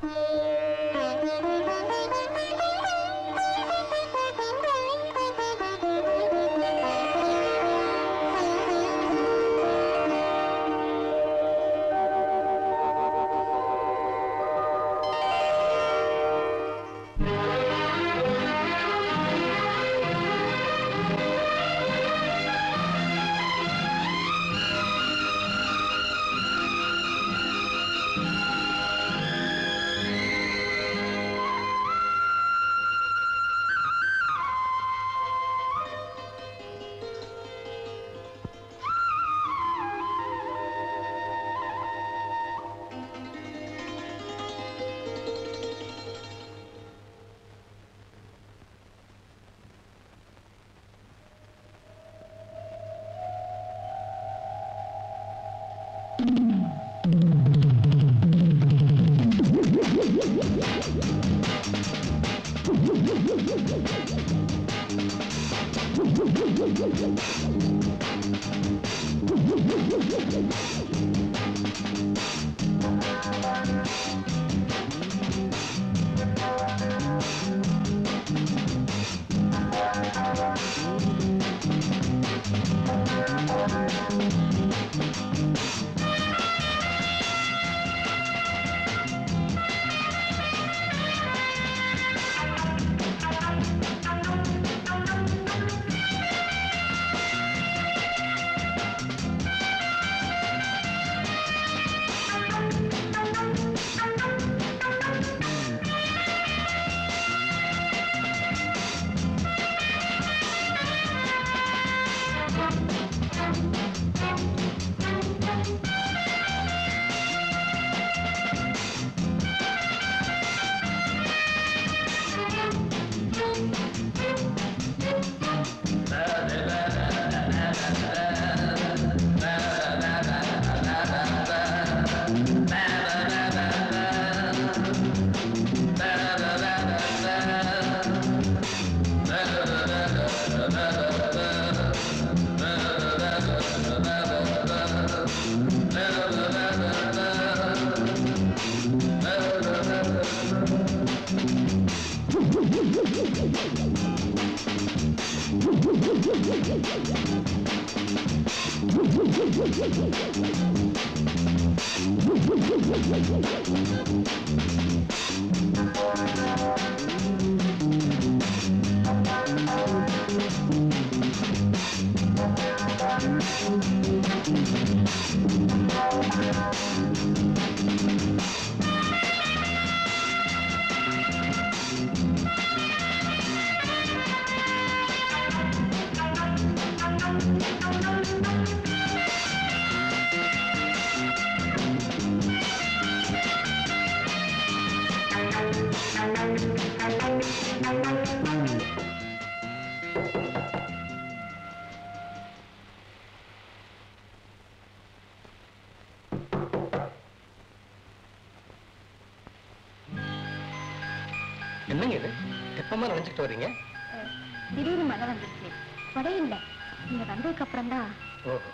என்னங்க இது எப்பமா நினைச்சிட்டு வர்றீங்க திடீர்னு மழை வந்துருச்சு கொடை இல்லை இங்க வந்ததுக்கு அப்புறம் தான் ஓஹோ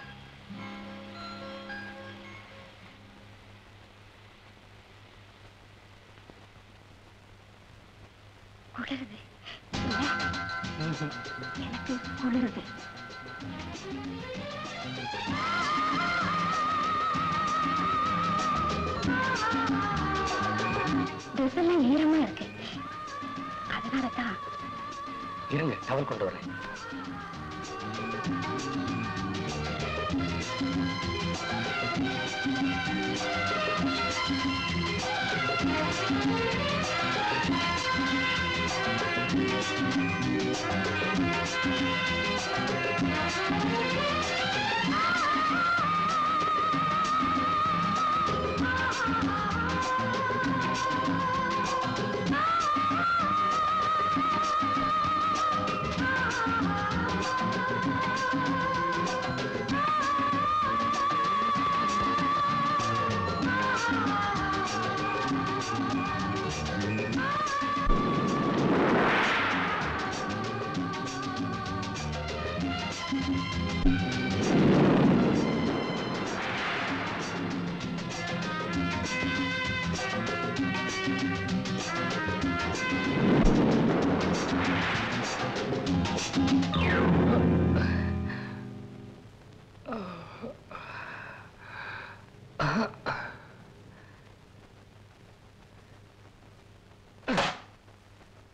குளிருது இல்ல, எனக்கு குளிருது ட்ரெஸ் எல்லாம் ஈரமா இருக்கு அதனால தான் இருங்க டவல் கொண்டு வரேன்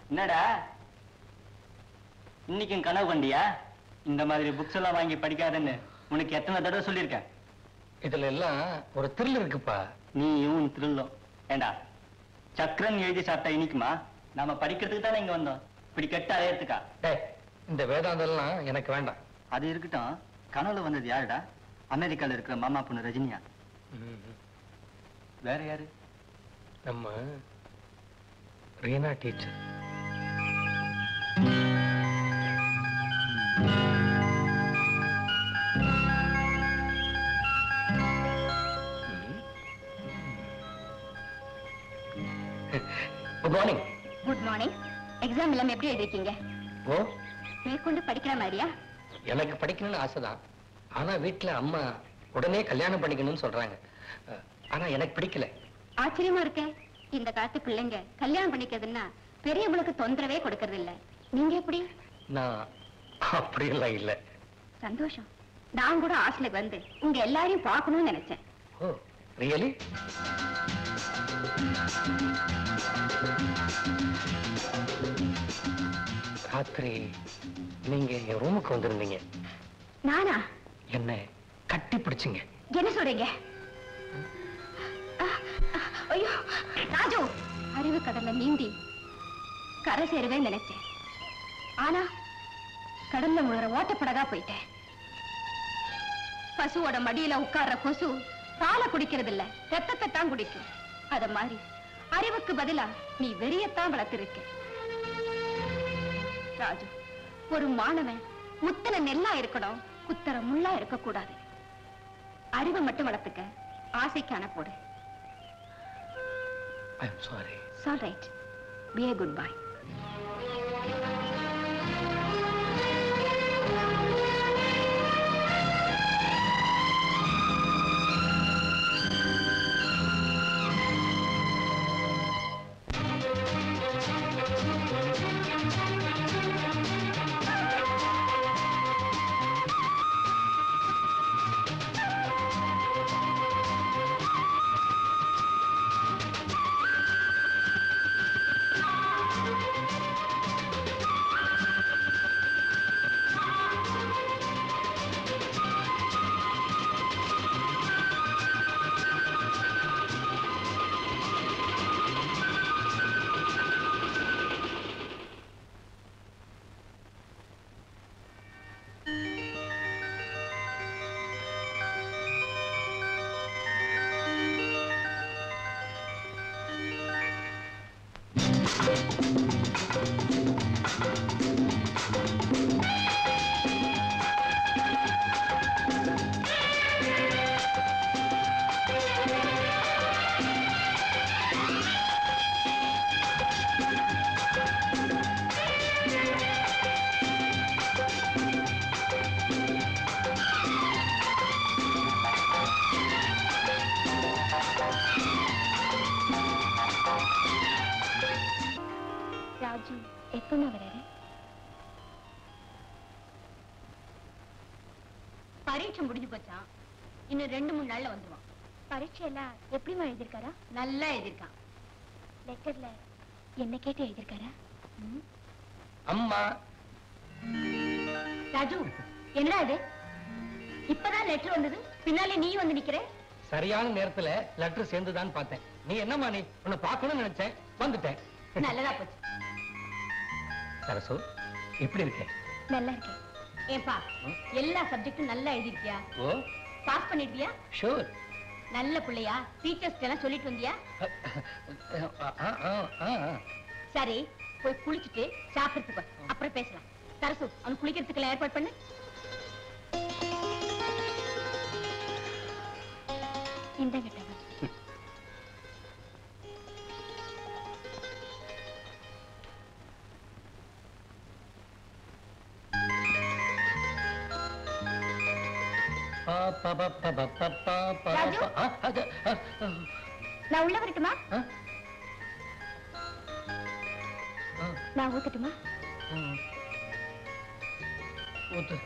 என்னடா இன்னைக்கும் கனவு கண்டியா இந்த மாதிரி புக்ஸ் எல்லாம் வாங்கி படிக்காதன்னு உனக்கு எத்தனை தடவை சொல்லியிருக்கேன் இதுல எல்லாம் ஒரு த்ரில் இருக்குப்பா நீயும் திருள்ளும் ஏண்டா சக்கரன் எழுதி சாப்பிட்டா இனிக்குமா நாம படிக்கிறதுக்கு தானே இங்க வந்தோம் இப்படி கெட்ட அலையறதுக்கா டேய் இந்த வேதாந்தம்லாம் எனக்கு வேண்டாம் அது இருக்கட்டும் கனவுல வந்தது யாருடா அமெரிக்கால இருக்கிற மாமா பொண்ணு ரஜினியா வேற யாரு நம்ம Reena teacher good morning good morning exam எல்லாம் எப்படி எழுதிருக்கீங்க ஓ மேற்கொண்டு படிக்கிற மாதிரியா எனக்கு படிக்கணும்னு ஆசைதான் ஆனா வீட்டுல அம்மா உடனே கல்யாணம் பண்ணிக்கணும்னு சொல்றாங்க அஹ், ஆனா எனக்கு பிடிக்கல ஆச்சரியமா இருக்கே இந்த காலத்து பிள்ளைங்க கல்யாணம் பண்ணிக்கிறதுன்னா பெரியவங்களுக்கு தொந்தரவே கொடுக்கறது இல்ல நீங்க எப்படி நான் அப்படியெல்லாம் இல்ல சந்தோஷம் நான் கூட ஹாஸ்டலுக்கு வந்து உங்க எல்லாரையும் பார்க்கணும்னு நினைச்சேன் ஓ ரியலி ராத்திரி நீங்க என் ரூமுக்கு வந்திருந்தீங்க நானா என்ன கட்டி பிடிச்சிங்க என்ன சொல்றீங்க ஆ, ஆ, ஐயோ ராஜு அறிவு கடல்ல நீந்தி கரை சேருவே நினைச்சேன் ஆனா கடல்ல முழுற ஓட்டப்படகா போயிட்டேன் பசுவோட மடியில உட்கார்ற கொசு பாலை குடிக்கிறது இல்ல ரத்தத்தை தான் குடிக்கும் அத மாதிரி அறிவுக்கு பதிலா நீ வெறியத்தான் வளர்த்திருக்க ராஜு ஒரு மாணவன் முத்தன நெல்லா இருக்கணும் குத்தர முள்ளா இருக்கக்கூடாது அறிவை மட்டும் வளர்த்துக்க ஆசைக்கான போடு ஐ எம் சாரி சால் right B A good bye Raju எப்பமா வராரு பரீட்சை முடிஞ்சு போச்சான் இன்னும் ரெண்டு மூணு நாள்ல வந்துருவான் பரீட்சை எல்லாம் எப்படிமா எழுதிருக்காரா நல்லா எழுதிருக்கான் லெட்டர்ல என்ன கேட்டு எழுதிருக்காரா அம்மா ராஜு என்னடா இது இப்பதான் லெட்டர் வந்தது பின்னாலே நீ வந்து நிக்கிற சரியான நேரத்துல லெட்டர் சேர்ந்துதான் பார்த்தேன் நீ என்னம்மா நீ உன்னை பார்க்கணும்னு நினைச்சேன் வந்துட்டேன் நல்லதா போச்சு சரசு எப்படி இருக்க நல்லா இருக்கேன் ஏப்பா எல்லா சப்ஜெக்டும் நல்லா எழுதிருக்கியா ஓ பாஸ் பண்ணிட்டியா ஷூர் நல்ல பிள்ளையா டீச்சர்ஸ் எல்லாம் சொல்லிட்டு வந்தியா சரி போய் குளிச்சுட்டு சாப்பிடுறதுக்கு வா. அப்புறம் பேசலாம் சரசு அவன் குளிக்கிறதுக்கு ஏற்பாடு பண்ணு இந்த கிட்டவன் ராஜு? நான் உள்ள வரட்டுமா நான் ஊத்தட்டுமா ஊத்து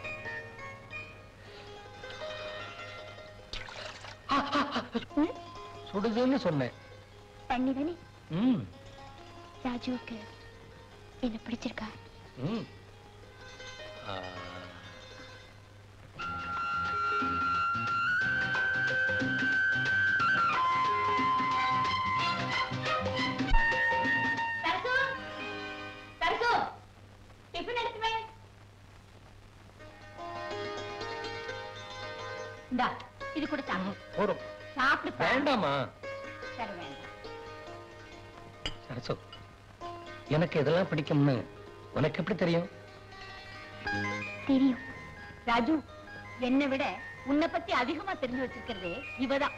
ம்? சுடுதுன்னு சொன்னேன் தண்ணி தானே ம் ராஜுவுக்கு என்ன பிடிச்சிருக்கா ம் ஆ, சரசு சரசு டிஃபன் எடுத்துமே இந்தா இது கூட சாப்பிடு போதும் சாப்பிடு வேண்டாமா சரி வேண்டாம் சரசு எனக்கு இதெல்லாம் பிடிக்கும்னு உனக்கு எப்படி தெரியும் தெரியும் ராஜு என்னை விட உன்னை பத்தி அதிகமா தெரிஞ்சு வச்சிருக்கிறது இவதான்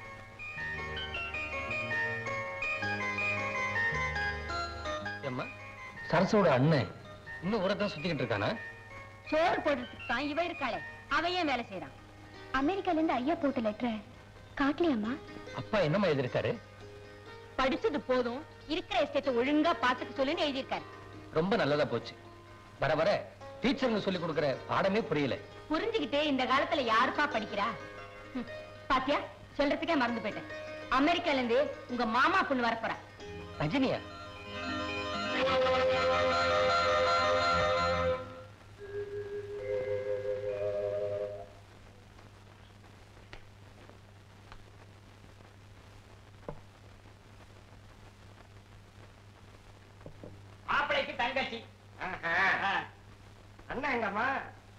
ஏம்மா சரசோட அண்ணன் இன்னும் ஊரத்தான் சுத்திக்கிட்டு இருக்கானா சோறு போடுறதுக்கு தான் இவ இருக்காளே அவ ஏன் வேலை செய்யறான் அமெரிக்கால இருந்து ஐயா போட்ட லெட்டர் காட்டலையாம்மா அப்பா என்னம்மா எழுதியிருக்காரு படிச்சது போதும் இருக்கிற எஸ்டேட்டை ஒழுங்கா பாத்துக்க சொல்லுன்னு எழுதியிருக்காரு ரொம்ப நல்லதா போச்சு வர வர டீச்சருங்க சொல்லி கொடுக்கிற பாடமே புரியல புரிஞ்சுக்கிட்டே இந்த காலத்துல யாருப்பா படிக்கிறா ஹம், பாத்தியா சொல்றதுக்கே மறந்து போயிட்டேன் அமெரிக்கால இருந்து உங்க மாமா பொண்ணு வரப்போறா ரஜினியா மாப்பிளைக்கு தங்கச்சி அண்ணா எங்கம்மா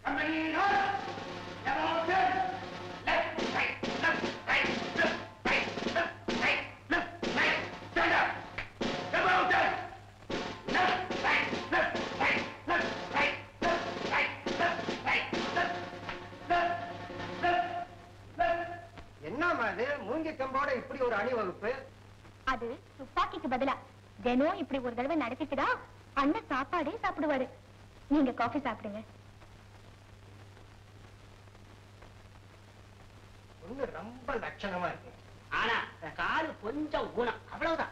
என்னம்மா இது மூங்கி கம்போட இப்படி ஒரு அணிவகுப்பு அது துப்பாக்கிக்கு பதிலா தினம் இப்படி ஒரு தடவை நடத்திட்டுதான் அண்ணன் சாப்பாடே சாப்பிடுவாரு நீங்க காஃபி சாப்பிடுங்க ஒண்ணு ரொம்ப லட்சணமா இருக்கு ஆனா காலு கொஞ்சம் ஊனம் அவ்வளவுதான்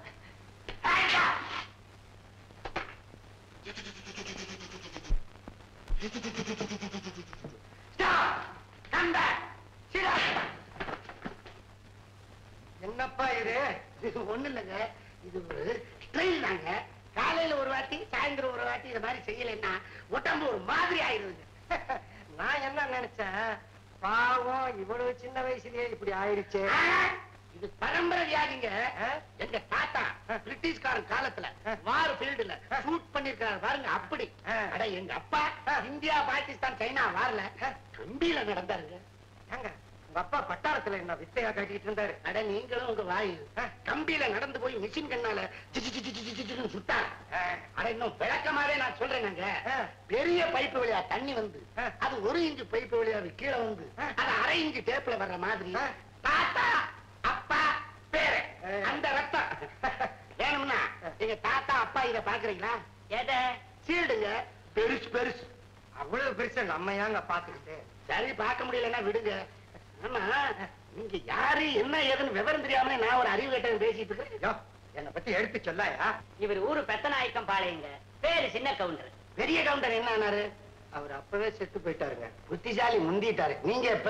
என்னப்பா இது இது ஒண்ணு இல்லைங்க இது ஒரு ஸ்ட்ரெயின் தாங்க காலையில ஒரு வாட்டி சாயந்தரம் ஒரு வாட்டி இது மாதிரி செய்யலைன்னா உடம்பு ஒரு மாதிரி ஆயிருதுங்க நான் என்ன நினைச்சேன் பாவம் இவ்வளவு சின்ன வயசுலயே இப்படி ஆயிடுச்சு ஆனா, இது பரம்பரை வியாதிங்க ஆ? எங்க தாத்தா பிரிட்டிஷ்காரன் காலத்துல வார் ஃபீல்டுல ஷூட் பண்ணிருக்காரு பாருங்க அப்படி ஆ. அட எங்க அப்பா இந்தியா பாகிஸ்தான் சைனா வார்ல கம்பியில நடந்தாருங்க ஏங்க உங்க அப்பா பட்டாளத்துல என்ன வித்தையா காட்டிட்டு இருந்தாரு அட நீங்களும் உங்க வாயு கம்பியில நடந்து போய் மிஷின் கண்ணால சிச்சு சிச்சு சிச்சு சிச்சுன்னு சுட்டார் அட இன்னும் விளக்கமாவே நான் சொல்றேங்க ஆ. பெரிய பைப்பு வழியா தண்ணி வந்து ஆ. அது ஒரு இன்ச்சு பைப்பு வழியா கீழே வந்து ஆ. அது அரை இன்ச்சு டேப்ல வர்ற மாதிரி ஆ. தாத்தா அப்பா பேரு ஆ. அந்த ரத்தம் வேணும்னா எங்க தாத்தா அப்பா இத பாக்குறீங்களா எதை சீல்டுங்க பெருசு பெருசு அவ்வளவு பெருசா நம்ம ஏங்க பாத்துக்கிட்டு சரி பார்க்க முடியலன்னா விடுங்க ஆமா நீங்க யாரு என்ன ஏதுன்னு விவரம் தெரியாம நான் ஒரு அறிவு கேட்டவன் பேசிட்டு இருக்கேன் யோ, என்னை பத்தி எடுத்து சொல்லாயா இவர் ஊரு பெத்தநாயக்கம் பாளையங்க பேரு சின்ன கவுண்டர் பெரிய கவுண்டர் என்ன ஆனாரு அவர் அப்பவே செத்து போயிட்டாருங்க புத்திசாலி முந்திட்டாரு நீங்க இப்ப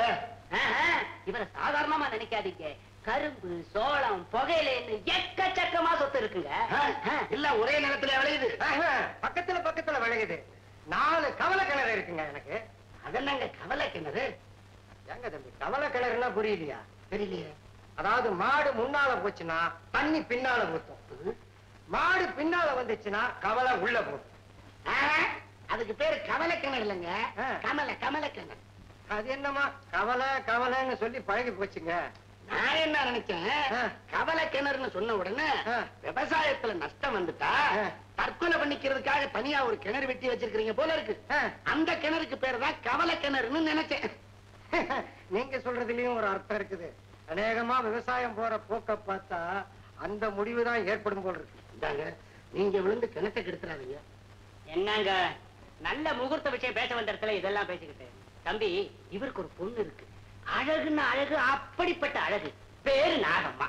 இவரை சாதாரணமா நினைக்காதீங்க கரும்பு சோளம் புகையிலன்னு எக்கச்சக்கமா சொத்து இருக்குங்க ஆ, இல்ல ஒரே நிலத்துல விளையுது ஆஹா, பக்கத்துல பக்கத்துல விளையுது நாலு கவலை கிணறு இருக்குங்க எனக்கு அதென்னங்க கவலை கிணறு ஏங்க தம்பி கவலை கிணறுனா புரியலையா தெரியலையே அதாவது மாடு முன்னால போச்சுன்னா தண்ணி பின்னால ஊத்தும் மாடு பின்னால வந்துச்சுன்னா கவலை உள்ள போகும் ஆ, அதுக்கு பேரு கவலை கிணறு இல்லைங்க ஆ. கமல கமல கிணறு அது என்னமா கவலை கவலைன்னு சொல்லி பழகி போச்சுங்க நான் என்ன நினைச்சேன் ஆ. கவலை கிணறுன்னு சொன்ன உடனே ஆ. விவசாயத்துல நஷ்டம் வந்துட்டா ஆ. தற்கொலை பண்ணிக்கிறதுக்காக தனியா ஒரு கிணறு வெட்டி வச்சிருக்கீங்க போல இருக்கு ஆ. அந்த கிணறுக்கு பேரு தான் கவலை கிணறுன்னு நினைச்சேன் நீங்க சொல்றதுலயும் ஒரு அர்த்தம் இருக்குது அநேகமா விவசாயம் போற போக்க பார்த்தா அந்த முடிவு தான் ஏற்படும் போல் இருக்கு இந்தாங்க நீங்க விழுந்து கிணத்தை கெடுத்துறாதீங்க என்னங்க நல்ல முகூர்த்த விஷயம் பேச வந்த இடத்துல இதெல்லாம் பேசிக்கிட்டு தம்பி இவருக்கு ஒரு பொண்ணு இருக்கு அழகுன்னா அழகு அப்படிப்பட்ட அழகு பேரு நாகம்மா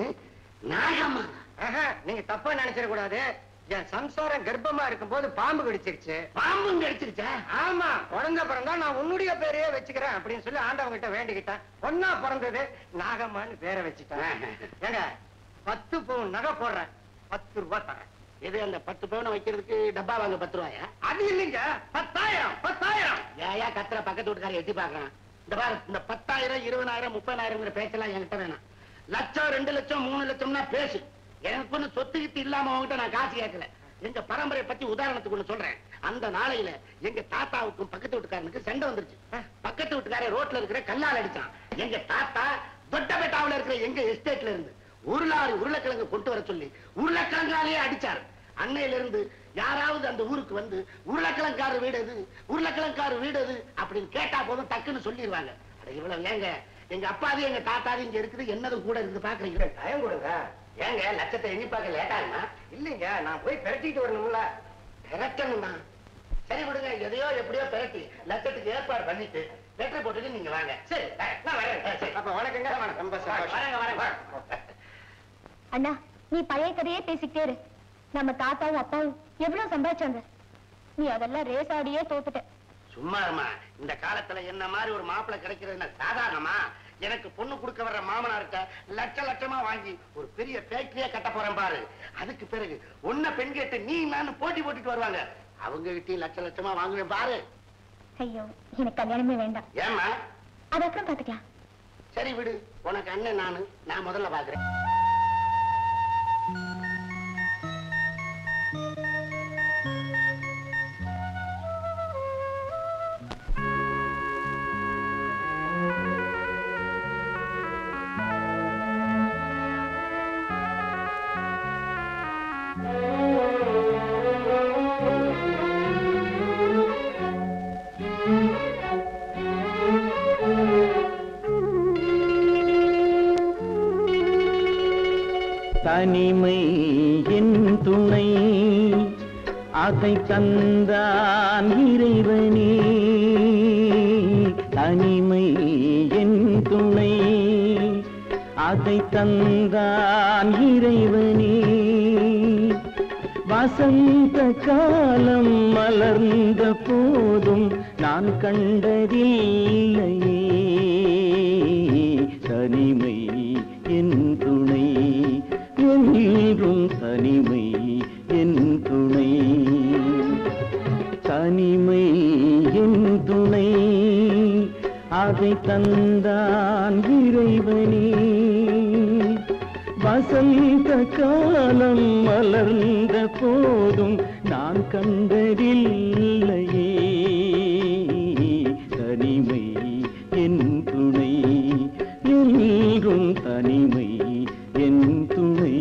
நாகம்மா ஆஹா, நீங்க தப்பா நினைச்சிட கூடாது என் சம்சாரம் கர்ப்பமா இருக்கும்போது பாம்பு கடிச்சிருச்சு பாம்பும் கடிச்சிருச்சா ஆமா குழந்தை பிறந்தா நான் உன்னுடைய பேரையே வச்சுக்கிறேன் அப்படின்னு சொல்லி ஆண்டவங்க கிட்ட வேண்டிக்கிட்டேன் ஒன்னா பிறந்தது நாகம்மான்னு பேரை வச்சுட்டேன் ஏங்க பத்து பவுன் நகை போடுறேன் பத்து ரூபாய் தரேன் எது அந்த பத்து பவுனை வைக்கிறதுக்கு டப்பா வாங்க பத்து ரூபாயா அது இல்லைங்க பத்தாயிரம் பத்தாயிரம் ஏயா கத்துற பக்கத்து வீட்டுக்காரர் எட்டி பாக்குறான் இந்த பாரு இந்த பத்தாயிரம் இருபதாயிரம் முப்பதாயிரம்ங்கிற பேச்செல்லாம் என்கிட்ட வேணாம் லட்சம் ரெண்டு லட்சம் மூணு லட்சம்னா பேசு எனக்கு ஒண்ணு சொத்து கித்து இல்லாம உங்ககிட்ட நான் காசு கேட்கல எங்க பரம்பரையை பத்தி உதாரணத்துக்கு ஒண்ணு சொல்றேன் அந்த நாளையில எங்க தாத்தாவுக்கும் பக்கத்து வீட்டுக்காரனுக்கு சண்டை வந்துருச்சு பக்கத்து வீட்டுக்காரன் ரோட்ல இருக்கிற கல்லால் அடிச்சான் எங்க தாத்தா தொட்டபெட்டாவுல இருக்கிற எங்க எஸ்டேட்ல இருந்து ஒரு லாரி உருளைக்கிழங்கு கொண்டு வர சொல்லி உருளைக்கிழங்காலேயே அடிச்சாரு அன்னையில இருந்து யாராவது அந்த ஊருக்கு வந்து உருளைக்கிழங்காரு வீடு எது உருளைக்கிழங்காரு வீடு எது அப்படின்னு கேட்டா போதும் டக்குன்னு சொல்லிடுவாங்க அட இவ்வளவு ஏங்க எங்க அப்பாது எங்க தாத்தாது இங்க இருக்குது என்னது கூட இருக்குது பாக்குறீங்க டைம் கொடுங்க ஏங்க லட்சத்தை எண்ணி பார்க்க லேட் ஆகுமா இல்லைங்க நான் போய் பெரட்டிட்டு வரணும்ல பெரட்டணுமா சரி விடுங்க எதையோ எப்படியோ பெரட்டி லட்சத்துக்கு ஏற்பாடு பண்ணிட்டு லெட்டர் போட்டுட்டு நீங்க வாங்க சரி நான் வரேன் ஆ, சரி அப்ப வணக்கங்க ரொம்ப சந்தோஷம். வரேங்க வரேங்க அண்ணா நீ பழைய கதையே பேசிக்கிட்டே இரு நம்ம தாத்தாவும் அப்பாவும் எவ்வளவு சம்பாதிச்சாங்க நீ அதெல்லாம் ரேஸ் ஆடியே தோத்துட்ட சும்மா இருமா இந்த காலத்துல என்ன மாதிரி ஒரு மாப்பிள்ளை கிடைக்கிறது என்ன சாதாரணமா எனக்கு பொண்ணு கொடுக்க வர்ற மாமனார்கிட்ட லட்ச லட்சமா வாங்கி ஒரு பெரிய ஃபேக்டரியே கட்ட போறேன் பாரு அதுக்கு பிறகு உன்னை பெண் கேட்டு நீ நான் போட்டி போட்டுட்டு வருவாங்க அவங்க கிட்டயும் லட்ச லட்சமா வாங்குவேன் பாரு ஐயோ எனக்கு கல்யாணமே வேண்டாம் ஏமா அது அப்புறம் பாத்துக்கலாம் சரி விடு உனக்கு அண்ணன் நானு நான் முதல்ல பாக்குறேன் தனிமை என் துணை அதை தந்தான் இறைவனே தனிமை என் துணை அதை தந்தான் இறைவனே வசந்த காலம் மலர்ந்த போதும் நான் கண்டதில்லையே தனிமை என் துணை என்றும் தனிமை என் துணை தனிமை என் துணை அதை தந்தான் இறைவனே வசந்த காலம் மலர்ந்த போதும் நான் கண்டதில்லையே தனிமை என் துணை என்றும் தனிமை என் துணை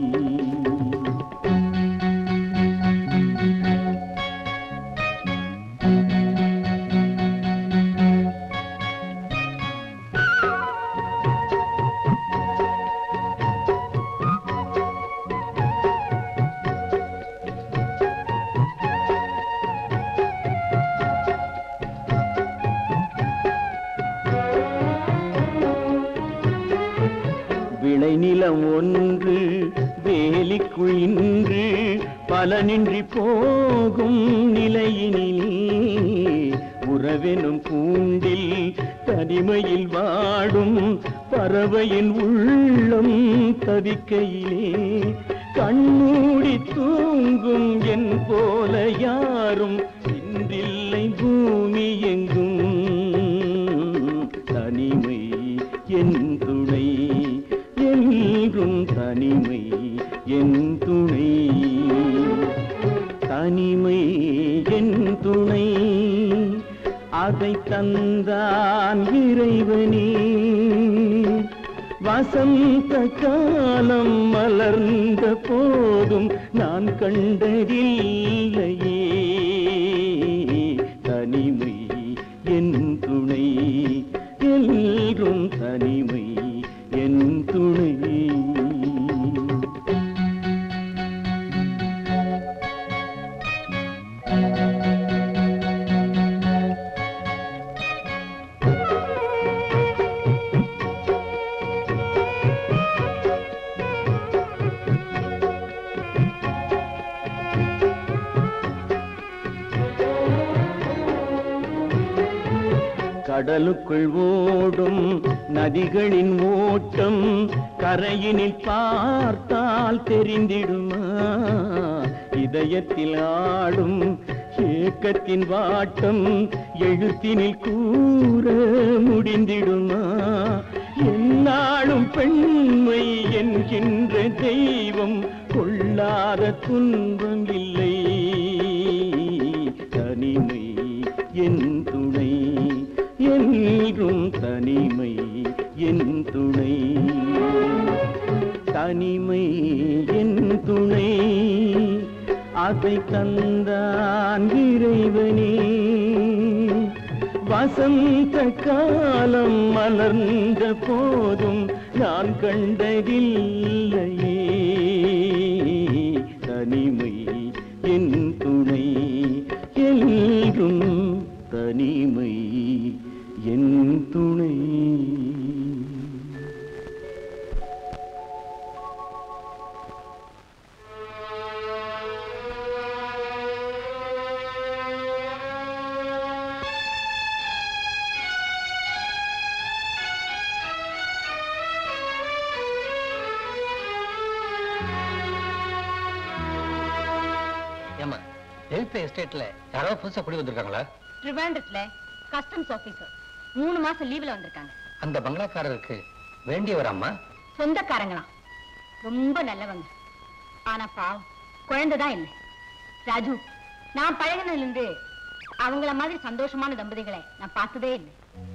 விளைநிலம் ஒன்று வேலிக்குள் இன்று பலனின்றி போகும் நிலையினிலே உறவெனும் கூண்டில் தனிமையில் வாடும் பறவையின் உள்ளம் தவிக்கையிலே கண்ணூடி தூங்கும் என் போல யாரும் இன்றில்லை பூமி எங்கும் தனிமை என் துணை என்றும் தனிமை என் துணை தனிமை என் துணை அதை தந்தான் இறைவனே வசந்த காலம் மலர்ந்த போதும் நான் கண்டதில்லையே தனிமை என் துணை என்றும் தனிமை என் துணை கடலுக்குள் ஓடும் நதிகளின் ஓட்டம் கரையினில் பார்த்தால் தெரிந்திடுமா இதயத்தில் ஆடும் ஏக்கத்தின் வாட்டம் எழுத்தினில் கூற முடிந்திடுமா என்னாலும் பெண்மை என்கின்ற தெய்வம் கொள்ளாத துன்பம் இல்லை தனிமை என் துணை என்றும் தனிமை என் துணை தனிமை என் துணை அதை தந்தான் இறைவனே வசந்த காலம் மலர்ந்த போதும் நான் கண்டதில்லையே தனிமை என் துணை என்றும் தனிமை என் துணை ஏமா எழுத்து எஸ்டேட்ல யாராவது புதுசா குடி வந்திருக்காங்களா ட்ரிவாண்டத்துல கஸ்டம்ஸ் ஆபீசர் மூணு மாசம் லீவ்ல வந்திருக்காங்க அந்த பங்களாக்காரருக்கு வேண்டியவர் அம்மா சொந்தக்காரங்களாம் ரொம்ப நல்லவங்க ஆனா பாவம் குழந்தைதான் இல்லை ராஜு நான் பழகினதுல இருந்து அவங்கள மாதிரி சந்தோஷமான தம்பதிகளை நான் பார்த்ததே இல்லை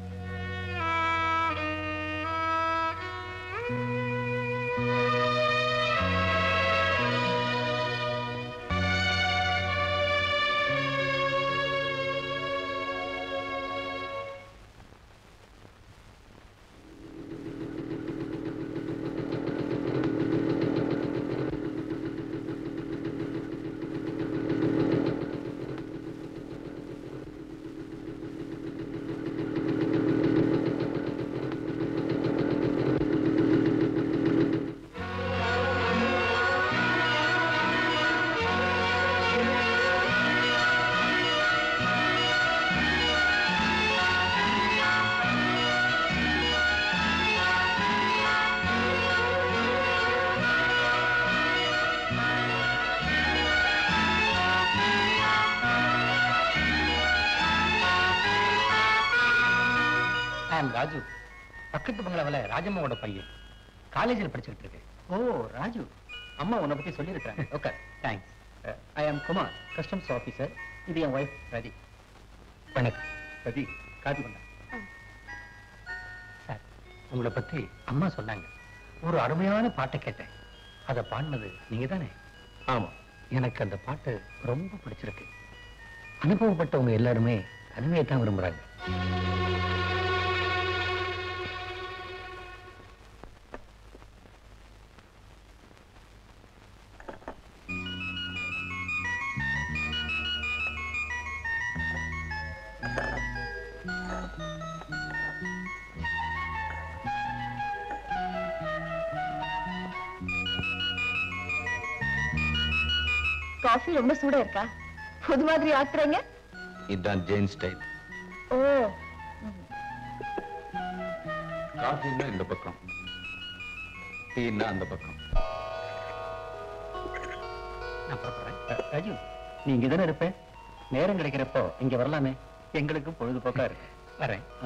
ஐ அம் ராஜு பக்கத்து பங்களாவில ராஜம்மாவோட பையன் காலேஜில் படிச்சுக்கிட்டு இருக்கேன் ஓ ராஜு அம்மா உன்னை பத்தி சொல்லியிருக்காங்க okay thanks I am Kumar customs officer இது என் ஒய்ஃப் ரதி வணக்கம் ரதி காது கொண்டா சார் உங்களை பத்தி அம்மா சொன்னாங்க ஒரு அருமையான பாட்டை கேட்டேன் அதை பாடினது நீங்க தானே ஆமா எனக்கு அந்த பாட்டு ரொம்ப பிடிச்சிருக்கு அனுபவப்பட்டவங்க எல்லாருமே தனிமையை தான் விரும்புறாங்க காஃபி ரொம்ப சூடா இருக்கா புது மாதிரி ஆக்குறீங்க இதுதான் ஜெயின் ஸ்டைல் ஓ காஃபின்னா இந்த பக்கம் டீன்னா அந்த பக்கம் நான் புறப்படுறேன் அஹ், ராஜு நீ இங்க தானே இருப்ப நேரம் கிடைக்கிறப்போ இங்க வரலாமே எங்களுக்கு பொழுதுபோக்கா இருக்கு வரேன் ஆ.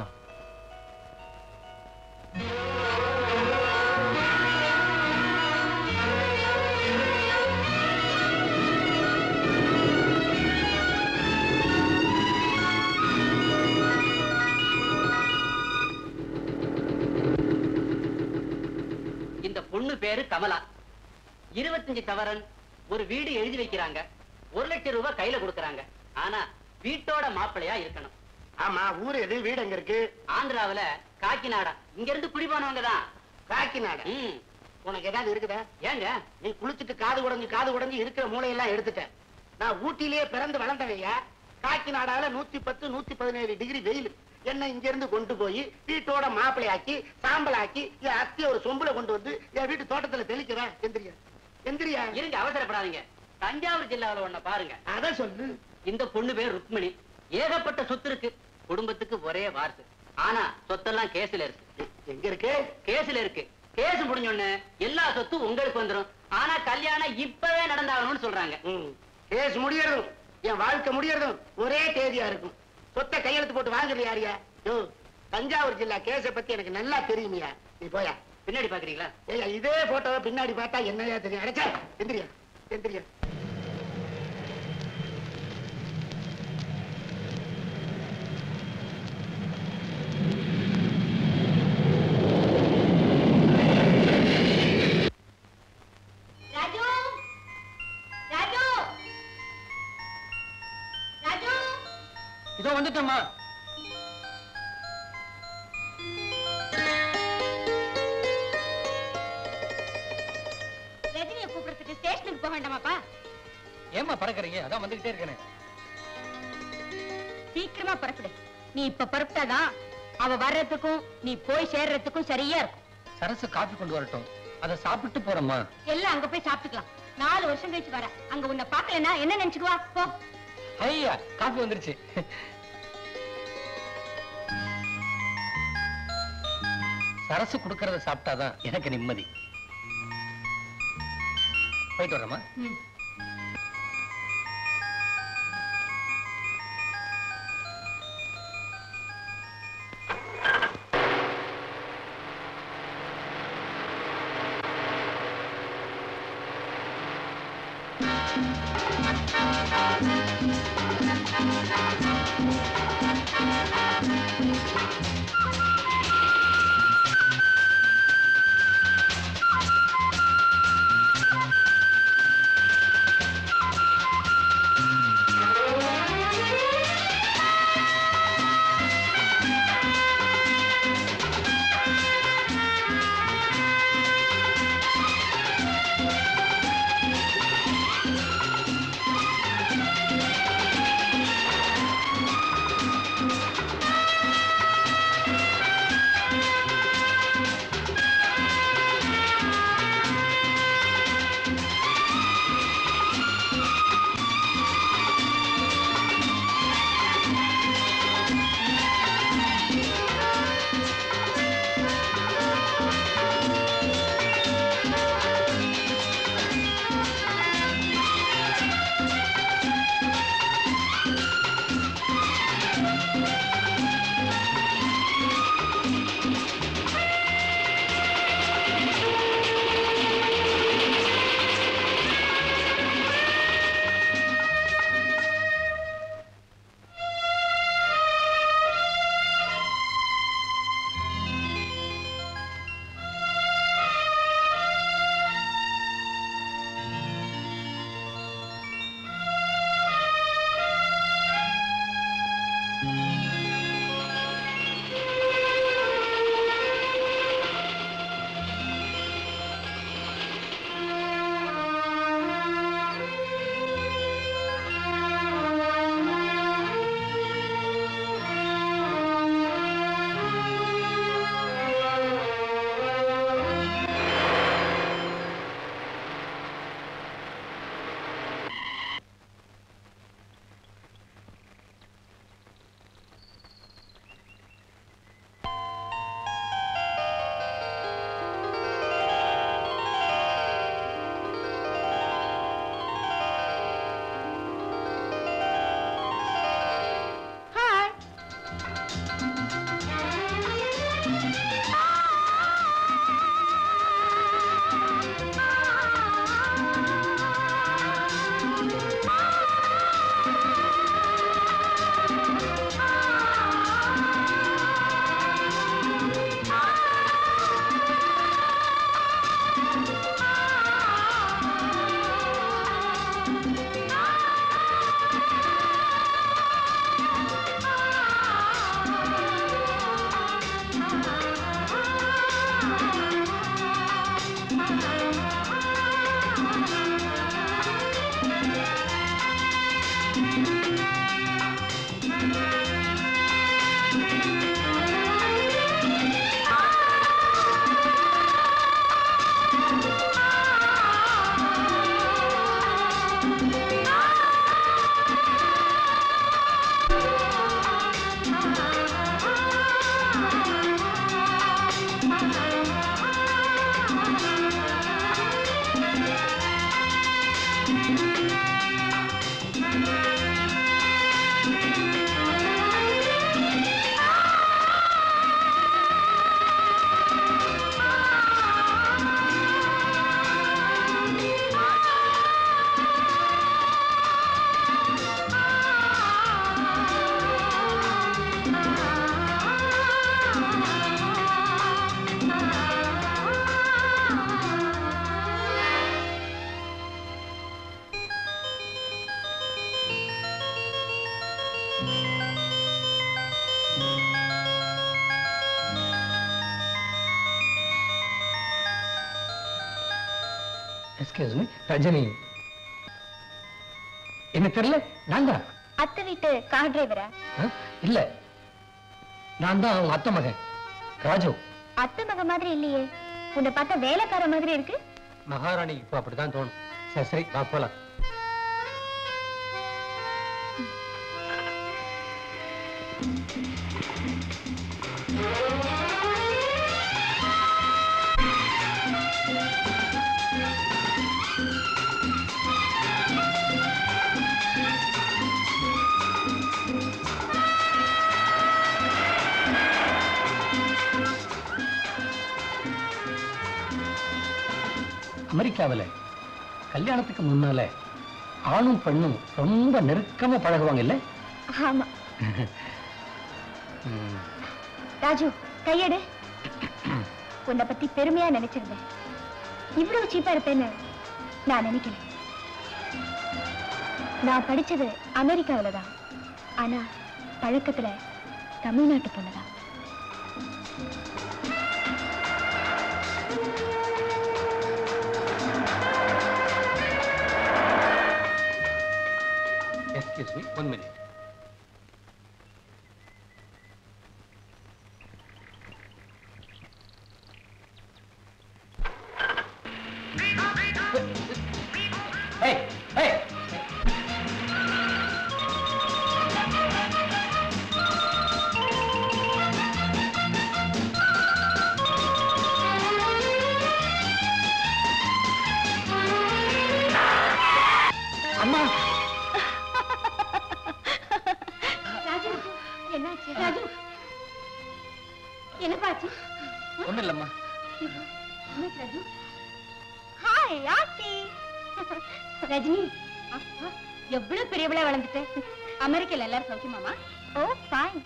இந்த பொண்ணு பேரு கமலா இருபத்தஞ்சு சவரன் ஒரு வீடு எழுதி வைக்கிறாங்க ஒரு லட்சம் ரூபாய் கையில கொடுக்கறாங்க ஆனா வீட்டோட மாப்பிள்ளையா இருக்கணும் ஆமா ஊர் எது வீடு எங்க இருக்கு ஆந்திராவுல காக்கிநாடா இங்க இருந்து குடி போனவங்க தான் காக்கிநாடு ம், உனக்கு ஏதாவது இருக்குதா ஏங்க நீ குளிச்சுட்டு காது உடைஞ்சு காது உடைஞ்சு இருக்கிற மூளையெல்லாம் எடுத்துட்டேன் நான் ஊட்டிலேயே பிறந்து வளர்ந்தவையா காக்கிநாடால நூத்தி பத்து நூத்தி பதினேழு டிகிரி வெயில் என்ன இங்க இருந்து கொண்டு போய் வீட்டோட மாப்பிளையாக்கி சாம்பலாக்கி என் அத்திய ஒரு சொம்புல கொண்டு வந்து என் வீட்டு தோட்டத்துல தெளிக்கிறேன் எந்திரியா எந்திரியா இருங்க அவசரப்படாதீங்க தஞ்சாவூர் ஜில்லாவுல ஒண்ண பாருங்க அத சொல்லு இந்த பொண்ணு பேர் ருக்மிணி ஏகப்பட்ட சொத்து இருக்கு குடும்பத்துக்கு ஒரே வாரிசு ஆனா சொத்தெல்லாம் கேஸ்ல இருக்கு எ- எங்க இருக்கு கேஸ்ல இருக்கு கேஸ் முடிஞ்ச உடனே எல்லா சொத்தும் உங்களுக்கு வந்துரும் ஆனா கல்யாணம் இப்பவே நடந்தாகணும்னு சொல்றாங்க ம். கேஸ் முடியறதும் என் வாழ்க்கை முடியறதும் ஒரே தேதியா இருக்கும் சொத்தை கையெழுத்து போட்டு வாங்குறது யாரியா யோ தஞ்சாவூர் ஜில்லா கேஸ பத்தி எனக்கு நல்லா தெரியுமியா நீ போயா பின்னாடி பாக்குறீங்களா ஏய்யா இதே போட்டோவை பின்னாடி பார்த்தா என்னையா தெரியும் அடைச்சா எந்திரியா எந்திரியா ராஜு ராஜு ராஜு இதோ வந்துட்டோம்மா ரஜினியை கூப்பிடுறதுக்கு ஸ்டேஷனுக்கு போக வேண்டாமாப்பா ஏம்மா பறக்கறீங்க அதான் வந்துகிட்டே இருக்கேனே சீக்கிரமா புறப்படு நீ இப்ப புறப்பட்டாதான் அவ வர்றதுக்கும் நீ போய் சேர்றதுக்கும் சரியா இருக்கும் சரசு காஃபி கொண்டு வரட்டும் அதை சாப்பிட்டு போறேம்மா எல்லாம் அங்க போய் சாப்பிட்டுக்கலாம் நாலு வருஷம் கழிச்சு வர அங்க உன்னை பாக்கலன்னா என்ன நினைச்சுக்குவா போ ஐயா காஃபி வந்துருச்சு சரசு கொடுக்கறத சாப்பிட்டாதான் எனக்கு நிம்மதி போயிட்டு வரேம்மா ம். Thank you. Excuse me Rajini என்ன தெரியல நான் தான் அத்தை வீட்டு கார் டிரைவரா ஆ? இல்ல நான் தான் அவங்க அத்தை மகன் ராஜு அத்தை மக மாதிரி இல்லையே உன்னை பார்த்தா வேலைக்கார மாதிரி இருக்கு மகாராணி இப்போ அப்படிதான் தோணும் சரி சரி வா போலாம் அமெரிக்காவில் கல்யாணத்துக்கு முன்னால ஆணும் பெண்ணும் ரொம்ப நெருக்கமா பழகுவாங்க இல்ல ஆமா ராஜு கையெடு உன்னை பத்தி பெருமையா நினைச்சிருந்தேன் இவ்வளவு சீப்பா இருப்பேன்னு நான் நினைக்கல நான் படிச்சது அமெரிக்காவில தான் ஆனா பழக்கத்துல தமிழ்நாட்டு பொண்ணுதான் excuse me one minute Hey, hey! அம்மா ராஜு என்னாச்சு ராஜு என்னப்பாச்சு ஒண்ணும் இல்லம்மா என்னாச்சு ராஜு ஹாய் ஆண்டி ரஜினி அப்பா, எவ்வளவு பெரியவளா வளர்ந்துட்ட அமெரிக்கால எல்லாரும் சௌக்கியமாமா ஓ ஃபைன்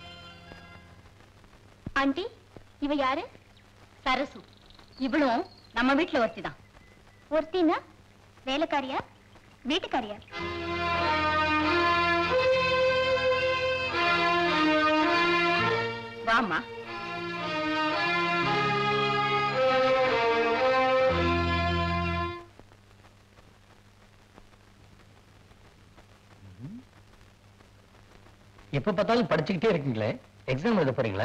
ஆண்டி இவ யாரு சரசு இவளும் நம்ம வீட்டுல ஒருத்தி தான் ஒருத்தினா வேலைக்காரியா வீட்டுக்காரியா வாமா எப்ப பார்த்தாலும் படிச்சுக்கிட்டே இருக்கீங்களே எக்ஸாம் எழுத போறீங்களா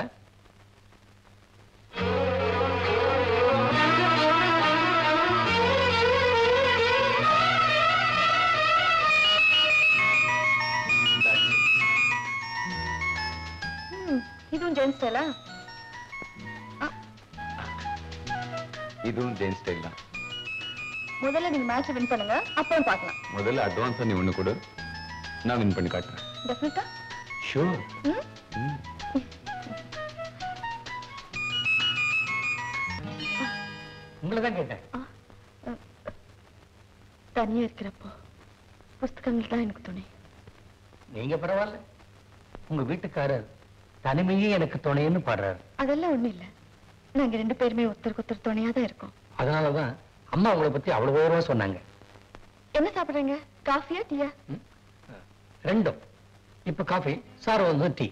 இதுவும் ஜென்ஸ் ஸ்டைலா இதுவும் ஜெயின் ஸ்டைல் தான் முதல்ல நீங்க மேட்ச் வின் பண்ணுங்க அப்புறம் பார்க்கலாம் முதல்ல அட்வான்ஸா நீ ஒண்ணு கொடு நான் வின் பண்ணி காட்டுறேன் டெஃபினட்டா ஷூர் ம் உங்களை தான் கேட்டேன் தனியா இருக்கிறப்போ புஸ்தகங்கள் தான் எனக்கு துணை நீங்க பரவாயில்ல உங்க வீட்டுக்காரர் தனிமையே எனக்கு துணைன்னு பாடுறாரு அதெல்லாம் ஒண்ணும் இல்ல நாங்க ரெண்டு பேருமே ஒருத்தருக்கு ஒருத்தர் துணையா தான் இருக்கோம் அதனாலதான் அம்மா உங்களை பத்தி அவ்வளவு உயர்வா சொன்னாங்க என்ன சாப்பிடுறீங்க காஃபியா டீயா ரெண்டும் இப்ப காஃபி சார் வந்து டீ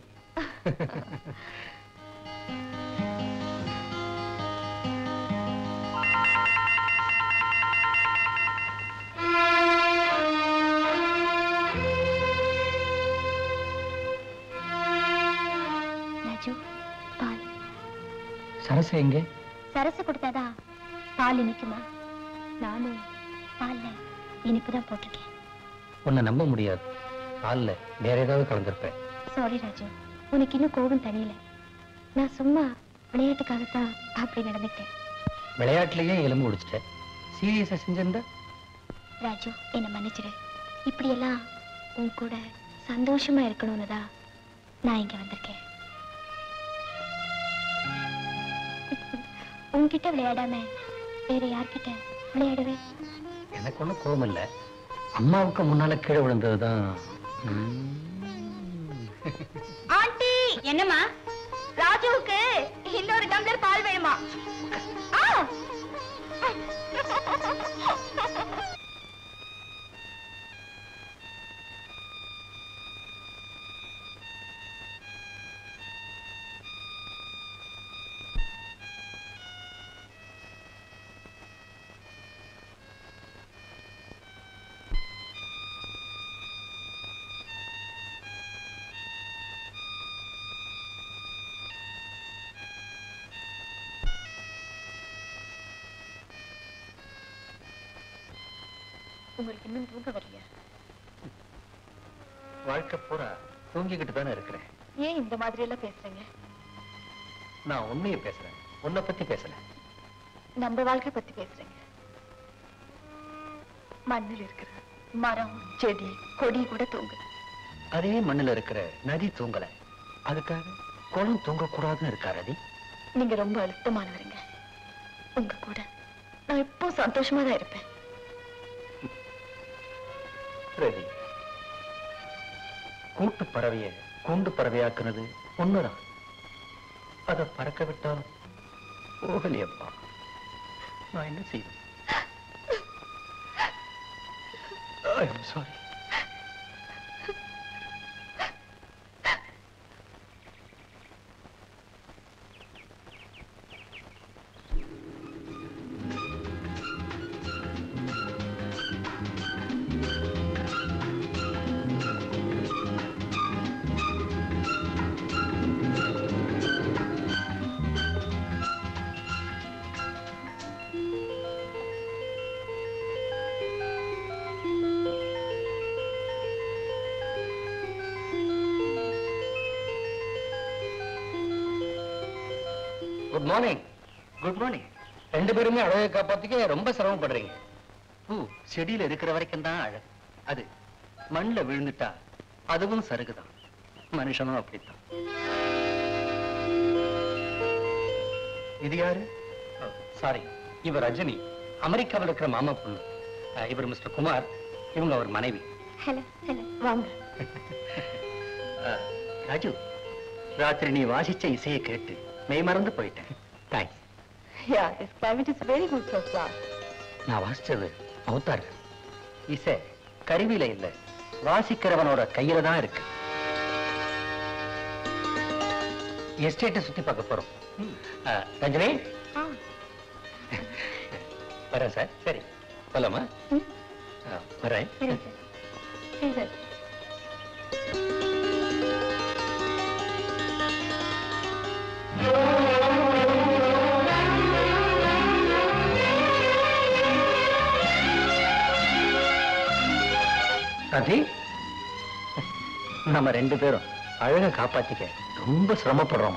ராஜு பால் சரசு எங்க சரசு கொடுத்தாதான் பால் இனிக்குமா நானும் பால்ல இனிப்பு தான் போட்டிருக்கேன் உன்னை நம்ப முடியாது பால்ல வேற ஏதாவது கலந்திருப்பேன் சாரி ராஜு உனக்கு இன்னும் கோபம் தனியல நான் சும்மா விளையாட்டுக்காகத்தான் அப்படி நடந்துக்கிட்டேன் விளையாட்டுலயே எலும்பு ஒடிச்சிட்டேன் சீரியஸா செஞ்சிருந்தா ராஜு என்னை மன்னிச்சிடு இப்படியெல்லாம் உன் கூட சந்தோஷமா இருக்கணும்னு தான் நான் இங்க வந்திருக்கேன் உன்கிட்ட விளையாடாம வேற யார்கிட்ட விளையாடுவேன் எனக்கு ஒண்ணும் கோபம் இல்ல அம்மாவுக்கு முன்னால கீழே விழுந்ததுதான் ஆண்டி என்னம்மா ராஜுவுக்கு இன்னொரு டம்ளர் பால் வேணுமா ஆ! உங்களுக்கு இன்னும் தூங்க வரலையா வாழ்க்கை பூரா தூங்கிக்கிட்டு தானே இருக்கிறேன் ஏன் இந்த மாதிரி எல்லாம் பேசுறீங்க நான் உண்மையை பேசுறேன் உன்னை பத்தி பேசல நம்ம வாழ்க்கை பத்தி பேசுறீங்க மண்ணில் இருக்கிற மரம் செடி கொடி கூட தூங்குது அதே மண்ணுல இருக்கிற நதி தூங்கல அதுக்காக குளம் தூங்கக்கூடாதுன்னு இருக்கா ரதி நீங்க ரொம்ப அழுத்தமானவருங்க உங்க கூட நான் எப்போ சந்தோஷமா தான் இருப்பேன் ரதி கூட்டு பறவைய கூண்டு பறவையாக்குனது உண்மைதான் அத பறக்க விட்டாலும் போகலையப்பா நான் என்ன செய்வேன் I am sorry good morning good morning ரெண்டு பேருமே அழகை காப்பாத்திக்க ரொம்ப சிரமப்படுறீங்க பூ செடியில இருக்கிற வரைக்கும் தான் அழகு அது மண்ணுல விழுந்துட்டா அதுவும் சருகுதான் மனுஷனும் அப்படித்தான் இது யாரு சாரி இவர் ரஜினி அமெரிக்காவில் இருக்கிற மாமா பொண்ணு அஹ், இவர் மிஸ்டர் குமார் இவங்க அவர் மனைவி ஹலோ ஹலோ வாங்க அஹ், ராஜு ராத்திரி நீ வாசிச்ச இசையை கேட்டு மெய் மறந்து போயிட்டேன் thanks Yeah, this climate is very good so far. நான் வாசிச்சது அவதார் இசை கருவியில இல்ல வாசிக்கிறவனோட கையில தான் இருக்கு எஸ்டேட்டை சுத்தி பார்க்க போறோம் அஹ், ரஞ்சனி Ah, வரேன் சார் சரி போலாமா ம். அஹ், வரேன் சரி சார் சரி சார் ரதி நம்ம ரெண்டு பேரும் அழக காப்பாத்திக்க ரொம்ப சிரமப்படுறோமா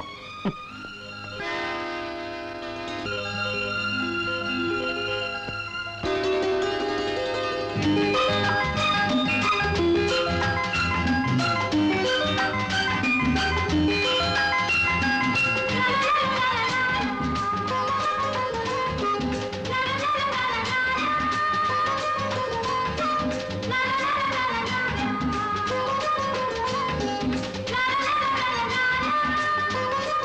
La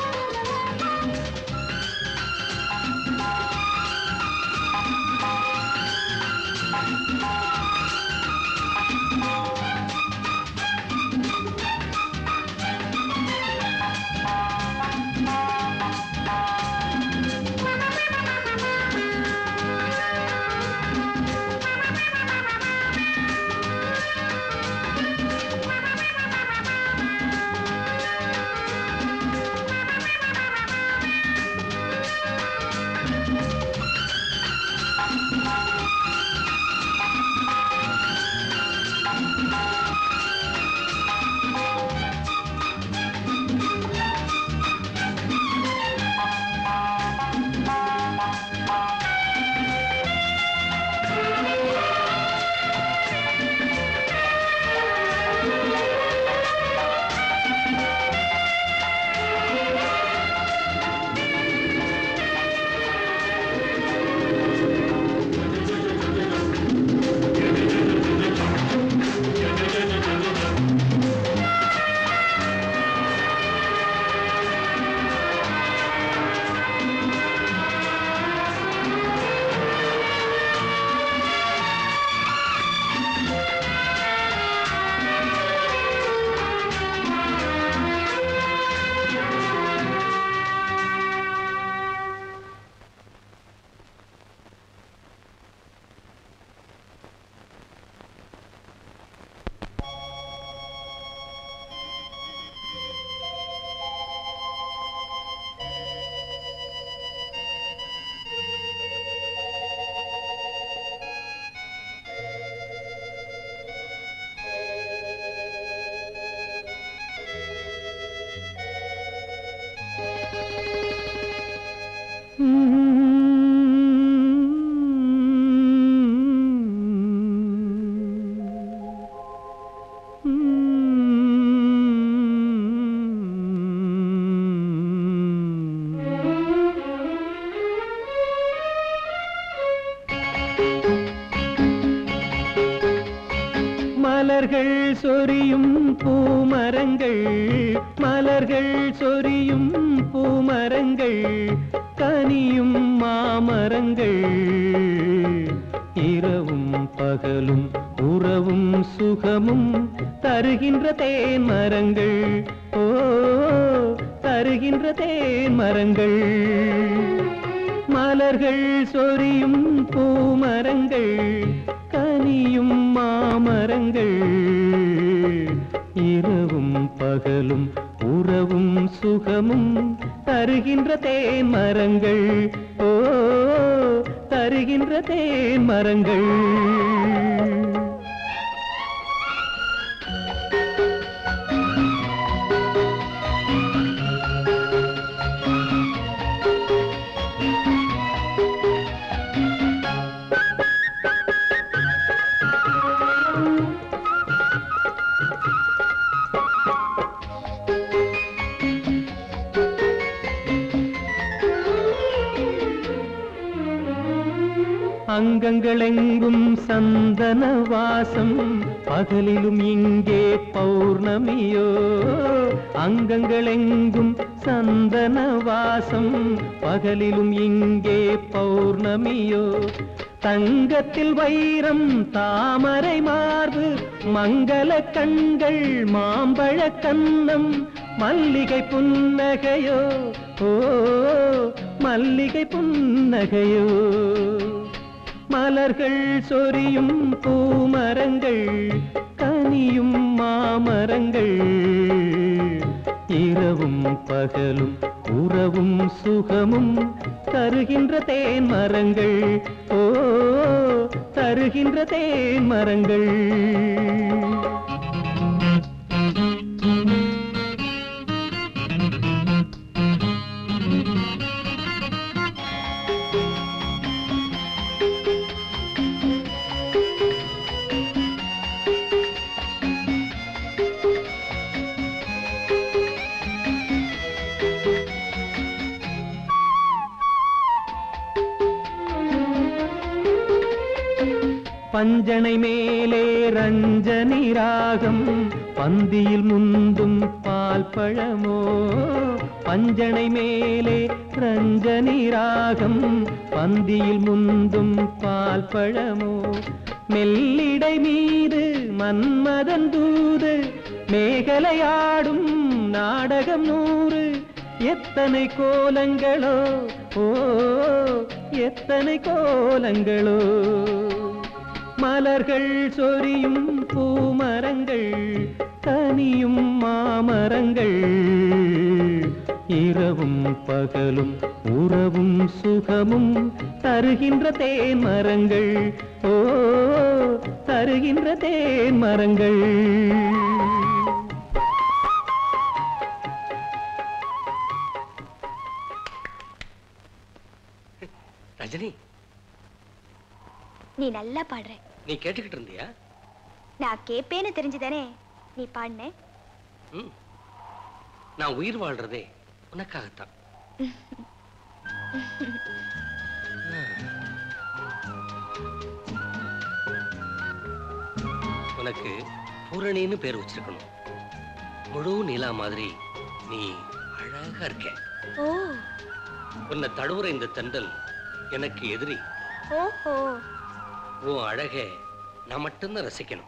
மரங்கள் மலர்கள் சொரியும் பூமரங்கள் கனியும் மாமரங்கள் இரவும் பகலும் உறவும் சுகமும் தருகின்ற தேன் மரங்கள் ஓ தருகின்ற தேன் மரங்கள் மலர்கள் சொரியும் பூமரங்கள் கனியும் மாமரங்கள் இரவும் பகலும் உறவும் சுகமும் தருகின்ற தேன் மரங்கள் ஓ தருகின்ற தேன் மரங்கள் அங்கங்களெங்கும் சந்தன வாசம் பகலிலும் இங்கே பௌர்ணமியோ அங்கங்களெங்கும் சந்தன வாசம் பகலிலும் இங்கே பௌர்ணமியோ தங்கத்தில் வைரம் தாமரை மார்பு மங்கள கண்கள் மாம்பழ கன்னம் மல்லிகை புன்னகையோ ஓ மல்லிகை புன்னகையோ மலர்கள் சொரியும் பூமரங்கள் கனியும் மாமரங்கள் இரவும் பகலும் உறவும் சுகமும் தருகின்ற தேன் மரங்கள் ஓ தருகின்ற தேன் மரங்கள் பஞ்சனை மேலே ரஞ்சனி ராகம் பந்தியில் முந்தும் பால் பழமோ பஞ்சனை மேலே ரஞ்சனி ராகம் பந்தியில் முந்தும் பால் பழமோ மெல்லிடை மீது மன்மதன் தூது மேகலையாடும் நாடகம் நூறு எத்தனை கோலங்களோ ஓ எத்தனை கோலங்களோ மலர்கள் சொரியும் பூமரங்கள் கனியும் மாமரங்கள் இரவும் பகலும் உறவும் சுகமும் தருகின்ற தேன் மரங்கள் ஓ தருகின்ற தேன் மரங்கள் ரஜினி நீ நல்லா பாடுற நீ கேட்டுக்கிட்டு இருந்தியா நான் கேப்பேன்னு தெரிஞ்சுதானே நீ பாடின ம். நான் உயிர் வாழ்றதே உனக்காகத்தான் உனக்கு பூரணின்னு பேர் வச்சிருக்கணும் முழு நிலா மாதிரி நீ அழகா இருக்க ஓ உன்னை தழுவுற இந்த தென்றல் எனக்கு எதிரி ஓஹோ உன் அழகை நான் மட்டும்தான் ரசிக்கணும்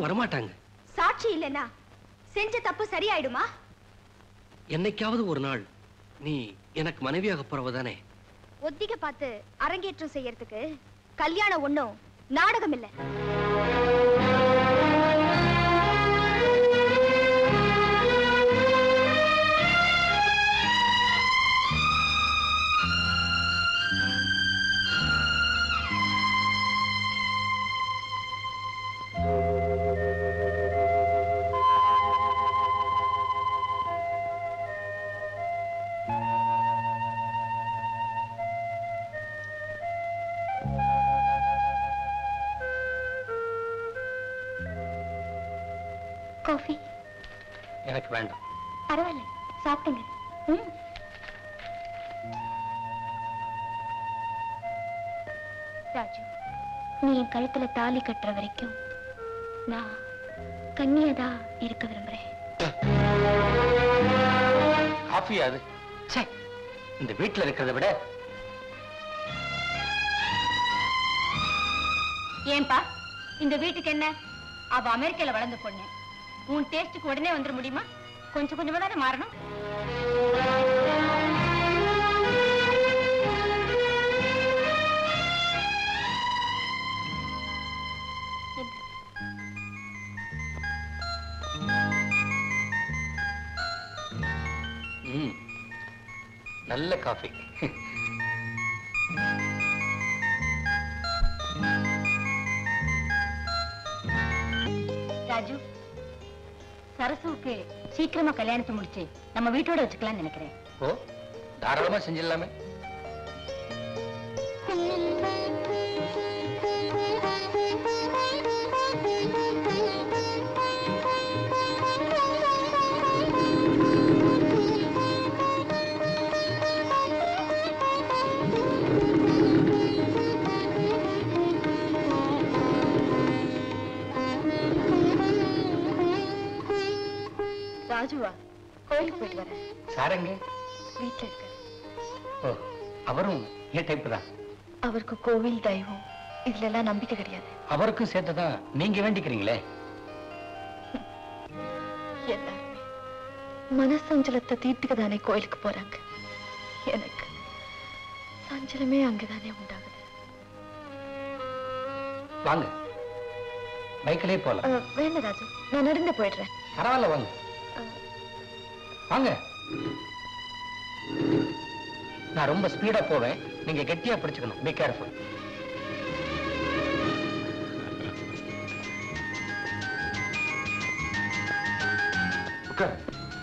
வரமாட்டாங்க சாட்சி இல்லைன்னா செஞ்ச தப்பு சரியாயிடுமா என்னைக்காவது ஒரு நாள் நீ எனக்கு மனைவியாக போறவதானே ஒத்திகை பார்த்து அரங்கேற்றம் செய்யறதுக்கு கல்யாணம் ஒண்ணும் நாடகம் இல்ல காஃபி எனக்கு வேண்டாம் பரவாயில்ல சாப்பிடுங்க ம். ராஜு நீ என் கழுத்துல தாலி கட்டுற வரைக்கும் நான் கன்னியாதா இருக்க விரும்புறேன் காஃபி அது ச்சே இந்த வீட்டுல இருக்கிறத விட ஏன்பா இந்த வீட்டுக்கு என்ன அவ அமெரிக்கால வளர்ந்த பொண்ணு உன் டேஸ்டுக்கு உடனே வந்துட முடியுமா கொஞ்சம் கொஞ்சமா தானே மாறணும் ம் நல்ல காஃபி ராஜு சரசுவுக்கு சீக்கிரமா கல்யாணத்தை முடிச்சு நம்ம வீட்டோட வச்சுக்கலாம்னு நினைக்கிறேன் ஓ தாராளமா செஞ்சிடலாமே ராஜுவா கோயிலுக்கு போயிட்டு வரேன் சாரங்க வீட்டுல இருக்க ஓ அவரும் என் டைப் தான் அவருக்கு கோவில் தெய்வம் இதுல எல்லாம் நம்பிக்கை கிடையாது அவருக்கும் சேர்த்துதான் நீங்க வேண்டிக்கிறீங்களே எல்லாருமே மனசஞ்சலத்தை தீர்த்துக்க தானே கோயிலுக்கு போறாங்க எனக்கு சஞ்சலமே அங்கதானே உண்டாகுது வாங்க பைக்கிலே போலாம் அஹ், வேண்டாம் ராஜு நான் நடந்து போயிடுறேன் பரவாயில்ல வாங்க வாங்க நான் ரொம்ப ஸ்பீடா போவேன் நீங்க கெட்டியா பிடிச்சுக்கணும் பி கேர்ஃபுல் உட்கார்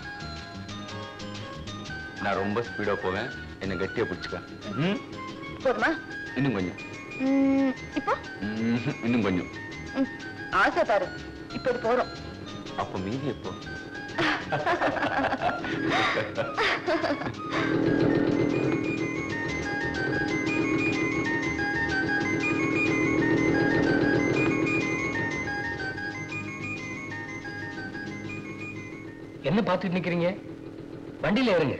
நான் ரொம்ப ஸ்பீடா போவேன் என்ன கட்டியா பிடிச்சுக்க ம் போதுமா இன்னும் கொஞ்சம் உம், இப்போ ம், இன்னும் கொஞ்சம் உம், ஆசை பாரு இப்போ இது போறோம் அப்ப மீதி எப்போ என்ன பார்த்துட்டு நிக்கிறீங்க வண்டியில ஏறுங்க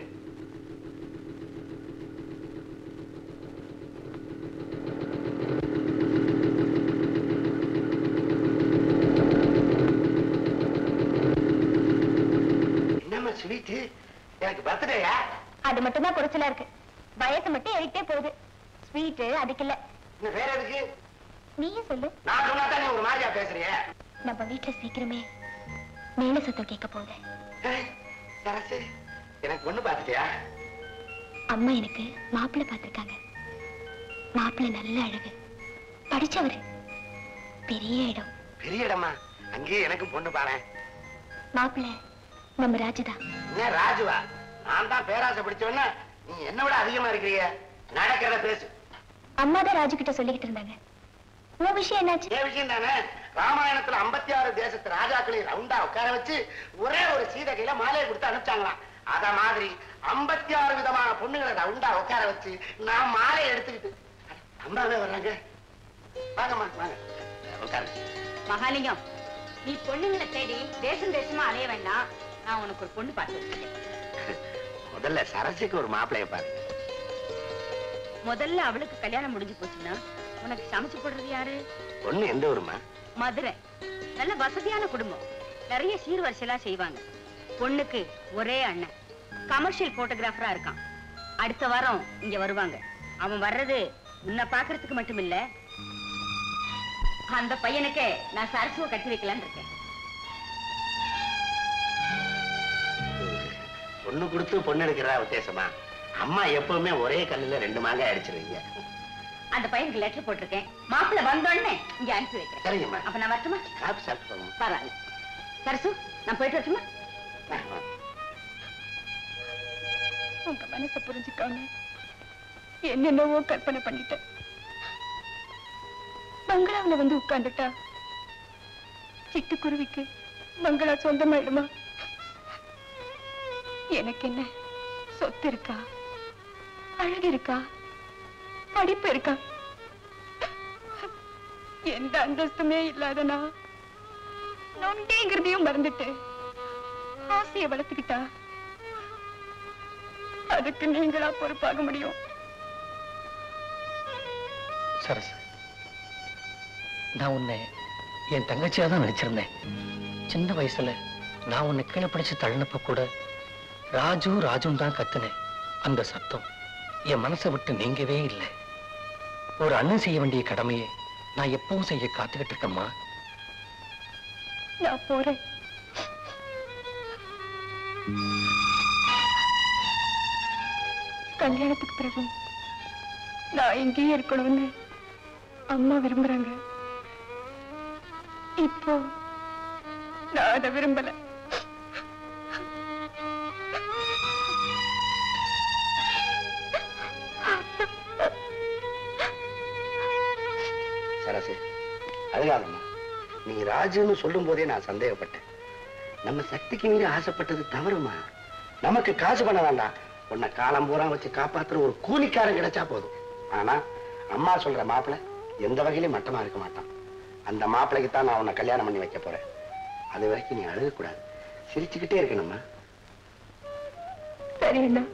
என்னம்மா ஸ்வீட்டு எனக்கு பர்த்டேயா அது மட்டும் தான் குறைச்சலா இருக்கு வயசு மட்டும் ஏறிட்டே போகுது ஸ்வீட்டு அதுக்கு இல்ல இன்னும் வேற எதுக்கு நீயே சொல்லு நான் சொன்னா தானே ஒரு மாதிரியா பேசுறிய நம்ம வீட்டுல சீக்கிரமே மேல சத்தம் கேட்க போகுது சரசு எனக்கு ஒண்ணு பார்த்துட்டியா அம்மா எனக்கு மாப்பிள்ளை பார்த்திருக்காங்க மாப்பிள்ளை நல்ல அழகு படிச்சவரு பெரிய இடம் பெரிய இடமா அங்கேயே எனக்கு பொண்ணு பாரு மாப்பிள்ளை நம்ம ராஜுதான் என்ன ராஜுவா நான் தான் பேராசை பிடிச்சவன நீ என்ன விட அதிகமா இருக்கிறீங்க நடக்கிறத பேசு அம்மா தான் ராஜு கிட்ட சொல்லிக்கிட்டு இருந்தாங்க உன் விஷயம் என்னாச்சு ஏன் விஷயம் தானே ராமாயணத்துல 56 ஆறு தேசத்து ராஜாக்களையும் ரவுண்டா உட்கார வச்சு ஒரே ஒரு சீதை கையில மாலையை கொடுத்து அனுப்பிச்சாங்களாம் அத மாதிரி 56 ஆறு விதமான பொண்ணுங்களை ரவுண்டா உட்கார வச்சு நான் மாலையை எடுத்துக்கிட்டு அம்மாவே வர்றாங்க வாங்கம்மா வாங்க உட்காருங்க மகாலிங்கம் நீ பொண்ணுங்களை தேடி தேசம் தேசமா அலைய வேண்டாம் நான் உனக்கு ஒரு பொண்ணு பார்த்து வச்சிருக்கேன். முதல்ல சரசுக்கு ஒரு மாப்பிளைய பாரு முதல்ல அவளுக்கு கல்யாணம் முடிஞ்சு போச்சுன்னா உனக்கு சமைச்சு போடுறது யாரு பொண்ணு எந்த ஊருமா மதுரை நல்ல வசதியான குடும்பம் நிறைய சீர்வரிசையெல்லாம் செய்வாங்க பொண்ணுக்கு ஒரே அண்ணன் கமர்ஷியல் போட்டோகிராஃபரா இருக்கான் அடுத்த வாரம் இங்க வருவாங்க அவன் வர்றது உன்னை பாக்குறதுக்கு மட்டும் இல்ல அந்த பையனுக்கு நான் சரசுவை கட்டி வைக்கலாம்னு இருக்கேன் பொண்ணு கொடுத்து பொண்ணு எடுக்கிறா வித்தியாசமா அம்மா எப்பவுமே ஒரே கல்லுல ரெண்டு மாங்காய் அடிச்சிருவீங்க அந்த பையனுக்கு லெட்டர் போட்டிருக்கேன் மாப்பிள்ளை வந்தோடனே இங்க அனுப்பி வைக்கிறேன் சரிங்கம்மா அப்ப நான் வரட்டுமா காப்பி சாப்பிட்டு போங்க பரவாயில்ல சரசு நான் போயிட்டு வரட்டுமா உங்க மனசை புரிஞ்சுக்காம என்னென்னவோ கற்பனை பண்ணிட்டேன் பங்களாவுல வந்து உட்கார்ந்துட்டா சிட்டுக்குருவிக்கு பங்களா சொந்தமாயிடுமா எனக்கு என்ன சொத்து இருக்கா அழகு இருக்கா படிப்பு இருக்கா எந்த அந்தஸ்துமே இல்லாதனா நொண்டிங்கிறதையும் மறந்துட்டு ஆசையை வளர்த்துக்கிட்டா அதுக்கு நீங்களா பொறுப்பாக முடியும் சரஸ் நான் உன்னை என் தங்கச்சியா தான் நினைச்சிருந்தேன் சின்ன வயசுல நான் உன்னை கீழே பிடிச்சு தள்ளினப்ப கூட ராஜு ராஜுன்னு தான் கத்துனேன் அந்த சத்தம் என் மனசை விட்டு நீங்கவே இல்லை ஒரு அண்ணன் செய்ய வேண்டிய கடமையை நான் எப்பவும் செய்ய காத்துக்கிட்டு இருக்கேம்மா நான் போறேன் கல்யாணத்துக்கு பிறகு நான் எங்கேயே இருக்கணும்னு அம்மா விரும்புறாங்க இப்போ நான் அதை விரும்பல சரசு அழுகாதம்மா நீ ராஜுன்னு சொல்லும் போதே நான் சந்தேகப்பட்டேன் நம்ம சக்திக்கு மீறி ஆசைப்பட்டது தவறுமா நமக்கு காசு பண்ண வேண்டாம் உன்னை காலம் பூரா வச்சு காப்பாத்துற ஒரு கூலிக்காரன் கிடைச்சா போதும் ஆனா அம்மா சொல்ற மாப்பிள்ளை எந்த வகையிலும் மட்டமா இருக்க மாட்டான் அந்த மாப்பிள்ளைக்கு தான் நான் உன்னை கல்யாணம் பண்ணி வைக்க போறேன் அது வரைக்கும் நீ அழுகக்கூடாது சிரிச்சுக்கிட்டே இருக்கணும்மா சரி அண்ணா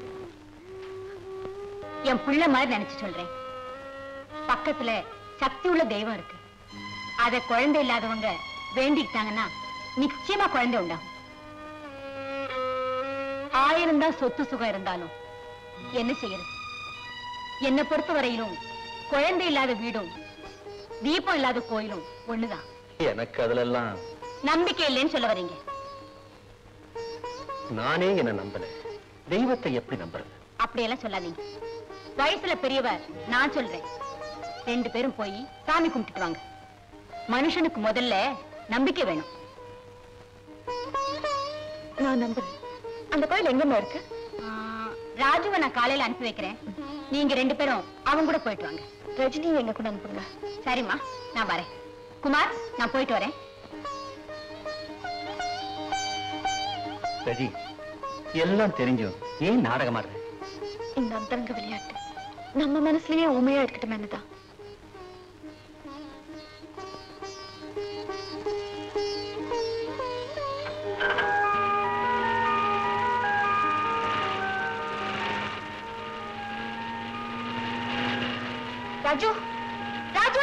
என் புள்ள மாதிரி நினைச்சு சொல்றேன் பக்கத்துல சக்தி உள்ள தெய்வம் இருக்கு அத குழந்தை இல்லாதவங்க வேண்டிக்கிட்டாங்கன்னா நிச்சயமா குழந்தை உண்டாகும் ஆயிரம் தான் சொத்து சுகம் இருந்தாலும் என்ன செய்யறது என்னை பொறுத்த வரையிலும் குழந்தை இல்லாத வீடும் தீபம் இல்லாத கோயிலும் ஒண்ணுதான் எனக்கு அதுல எல்லாம் நம்பிக்கை இல்லைன்னு சொல்ல வரீங்க நானே என்ன நம்பல தெய்வத்தை எப்படி நம்புறது அப்படியெல்லாம் சொல்லாதீங்க வயசுல பெரியவர் நான் சொல்றேன் ரெண்டு பேரும் போய் சாமி கும்பிட்டுட்டு வாங்க மனுஷனுக்கு முதல்ல நம்பிக்கை வேணும் நான் நம்புறேன் அந்த கோயில் எங்கம்மா இருக்கு ஆ, ராஜுவை நான் காலையில அனுப்பி வைக்கிறேன் நீங்க ரெண்டு பேரும் அவங்க கூட போயிட்டு வாங்க ரஜினி எங்க கூட அனுப்புங்க சரிம்மா நான் வரேன் குமார் நான் போயிட்டு வரேன் ரஜி எல்லாம் தெரிஞ்சும் ஏன் நாடகம் ஆடுற இந்த அந்தரங்க விளையாட்டு நம்ம மனசுலயே உண்மையா இருக்கட்டும் என்னதான் ராஜு ராஜு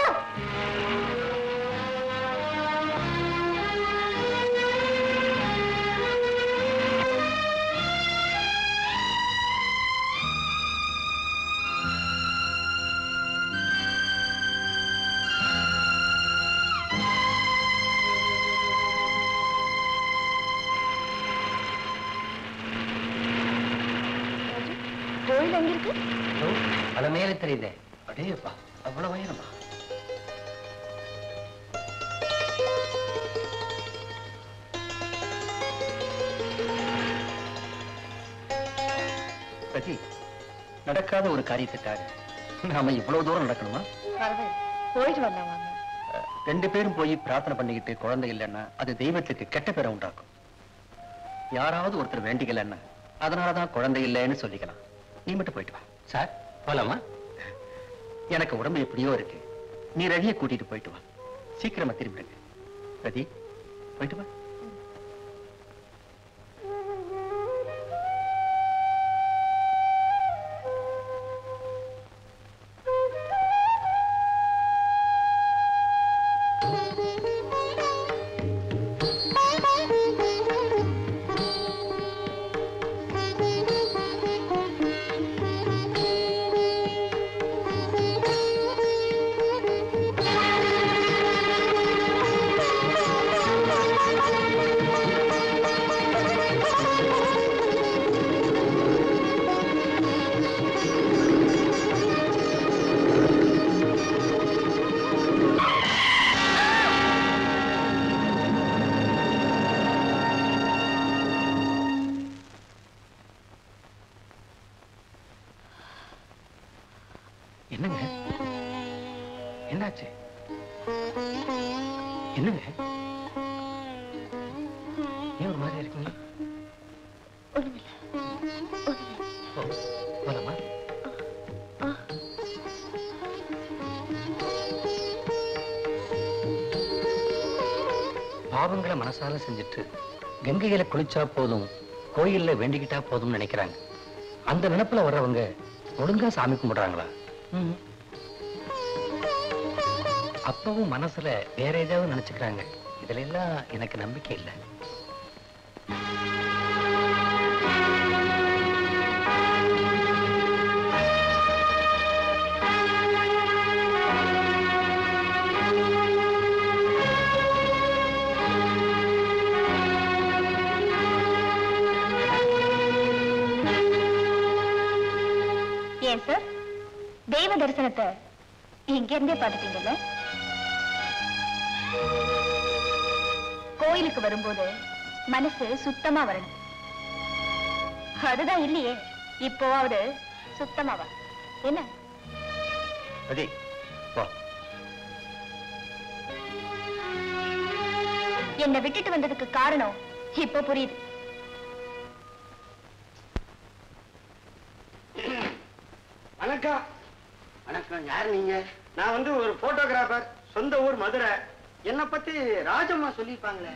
கோயில் எங்க இருக்கு பல மேல தெரியுதே அடேப்பா அவ்வளவு உயரமா ரஜி நடக்காத ஒரு காரியத்துக்காக நாம இவ்வளவு தூரம் நடக்கணுமா பரவாயில்ல போயிட்டு வரலாம் வாங்க அஹ், ரெண்டு பேரும் போய் பிரார்த்தனை பண்ணிக்கிட்டு குழந்தை இல்லைன்னா அது தெய்வத்துக்கு கெட்ட பேரை உண்டாக்கும் யாராவது ஒருத்தர் வேண்டிக்கலன்னா அதனாலதான் குழந்தை இல்லைன்னு சொல்லிக்கலாம் நீ மட்டும் போயிட்டு வா சார் போலாமா எனக்கு உடம்பு எப்படியோ இருக்கு நீ ரவியை கூட்டிட்டு போயிட்டு வா சீக்கிரமா திரும்பிடுங்க ரதி போயிட்டு வா என்னாச்சு என்னங்க ஏன் ஒரு மாதிரி இருக்கீங்க ஒண்ணுமில்ல ஓ, போலாமா பாவங்களை மனசால செஞ்சுட்டு கங்கையில குளிச்சா போதும் கோயில்ல வேண்டிக்கிட்டா போதும்னு நினைக்கிறாங்க அந்த நினைப்புல வர்றவங்க ஒழுங்கா சாமி கும்பிடுறாங்களா ம்ஹும். அப்பவும் மனசுல வேற ஏதாவது நினைச்சுக்கிறாங்க இதுல எல்லாம் எனக்கு நம்பிக்கை இல்லை ஏன் சார் தெய்வ தரிசனத்தை இங்க இருந்தே பாத்துட்டீங்கல்ல கோயிலுக்கு வரும்போது மனசு சுத்தமா வரணும் அதுதான் இல்லையே இப்போவாவது சுத்தமா வா என்ன அதி வா என்னை விட்டுட்டு வந்ததுக்கு காரணம் இப்ப புரியுது வணக்கம் வணக்கம் யாரு நீங்க நான் வந்து ஒரு போட்டோகிராஃபர் சொந்த ஊர் மதுரை என்னை பத்தி ராஜம்மா சொல்லியிருப்பாங்களே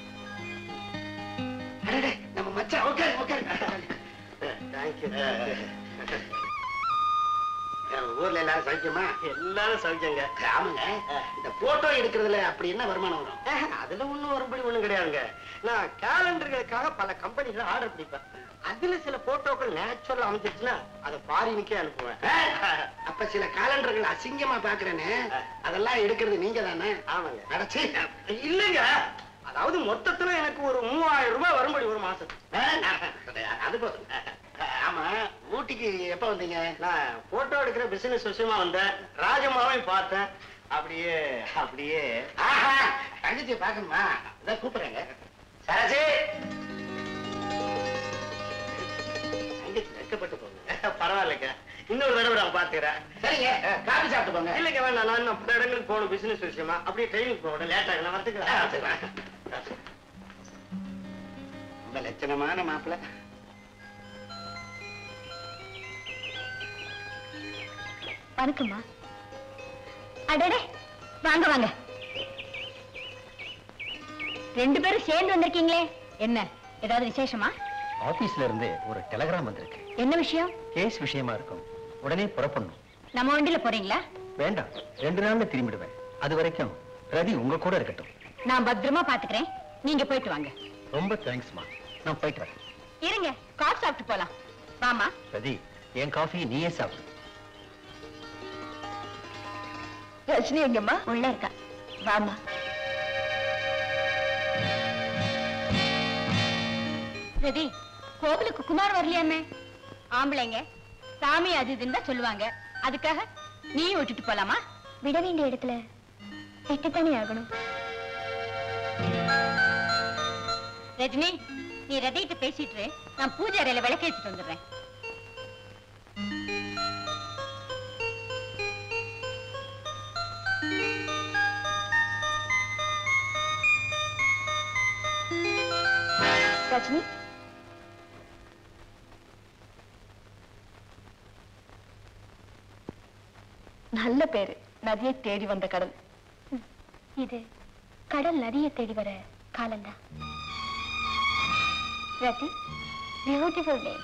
அடடே, நம்ம மச்சான் ஓகே ஓகே தேங்க்யூ ஊர்ல எல்லாரும் சௌக்கியமா எல்லாரும் சௌக்கியங்க ஆமாங்க இந்த போட்டோ எடுக்கிறதுல அப்படி என்ன வருமானம் வரும் அஹ், அதுல ஒண்ணும் வரும்படி ஒண்ணும் கிடையாதுங்க நான் கேலண்டர்களுக்காக பல கம்பெனில ஆர்டர் பிடிப்பேன் அதுல சில போட்டோக்கள் நேச்சுரல் அமைஞ்சிருச்சுன்னா அதை ஃபாரினுக்கே அனுப்புவேன் அப்ப சில காலண்டர்கள் அசிங்கமா பாக்குறேன்னு அதெல்லாம் எடுக்கிறது நீங்க தானே ஆமாங்க நடச்சி இல்லைங்க அதாவது மொத்தத்துல எனக்கு ஒரு மூவாயிரம் ரூபாய் வரும்படி ஒரு மாசம் அது போதும் ஆமா ஊட்டிக்கு எப்ப வந்தீங்க நான் போட்டோ எடுக்கிற பிசினஸ் விஷயமா வந்தேன் ராஜம்மாவையும் பார்த்தேன் அப்படியே அப்படியே ஆஹா தங்கச்சியை பார்க்கணுமா இதான் கூப்பிடுறேங்க சரசி தங்கச்சி வெட்கப்பட்டு போங்க பரவாயில்லைங்க இன்னொரு தடவை நான் பாத்துக்கிறேன் சரிங்க காபி சாப்பிட்டு போங்க இல்லைங்க வேண்டாம் நான் இன்னும் பல இடங்களுக்கு போகணும் பிசினஸ் விஷயமா அப்படியே ட்ரெயினுக்கு போகணும் லேட் ஆகும் நான் ஆ, வந்துக்கிறேன் சரி. ரொம்ப லட்சணமான மாப்பிள்ளை வணக்கம்மா அடடே வாங்க வாங்க ரெண்டு பேரும் சேர்ந்து வந்திருக்கீங்களே என்ன ஏதாவது விசேஷமா ஆபீஸ்ல இருந்து ஒரு டெலகிராம் வந்திருக்கு என்ன விஷயம் கேஸ் விஷயமா இருக்கும் உடனே புறப்படணும் நம்ம வண்டியில போறீங்களா வேண்டாம் ரெண்டு நாள்ல திரும்பிடுவேன் அது வரைக்கும் ரதி உங்க கூட இருக்கட்டும் நான் பத்திரமா பாத்துக்கிறேன் நீங்க போயிட்டு வாங்க ரொம்ப தேங்க்ஸ்மா நான் போயிட்டு வரேன் இருங்க காஃபி சாப்பிட்டு போலாம் வாமா ரதி என் காஃபி நீயே சாப்பிடு ரஜினி எங்கம்மா உள்ள இருக்கா வாமா ரதி கோவிலுக்கு குமார் வரலையாமே ஆம்பளைங்க சாமி அது இதுன்னு தான் சொல்லுவாங்க அதுக்காக நீயும் விட்டுட்டு போலாமா விட வேண்டிய இடத்துல விட்டுத்தானே ஆகணும் ரஜினி நீ ரதிகிட்ட பேசிட்டு இரு. நான் பூஜை அறையில விளக்கேற்றிட்டு வந்துடுறேன் ரஜினி நல்ல பேரு நதியை தேடி வந்த கடல் இது கடல் நதியை தேடி வர காலம்தான் ரதி பியூட்டிஃபுல் நேம்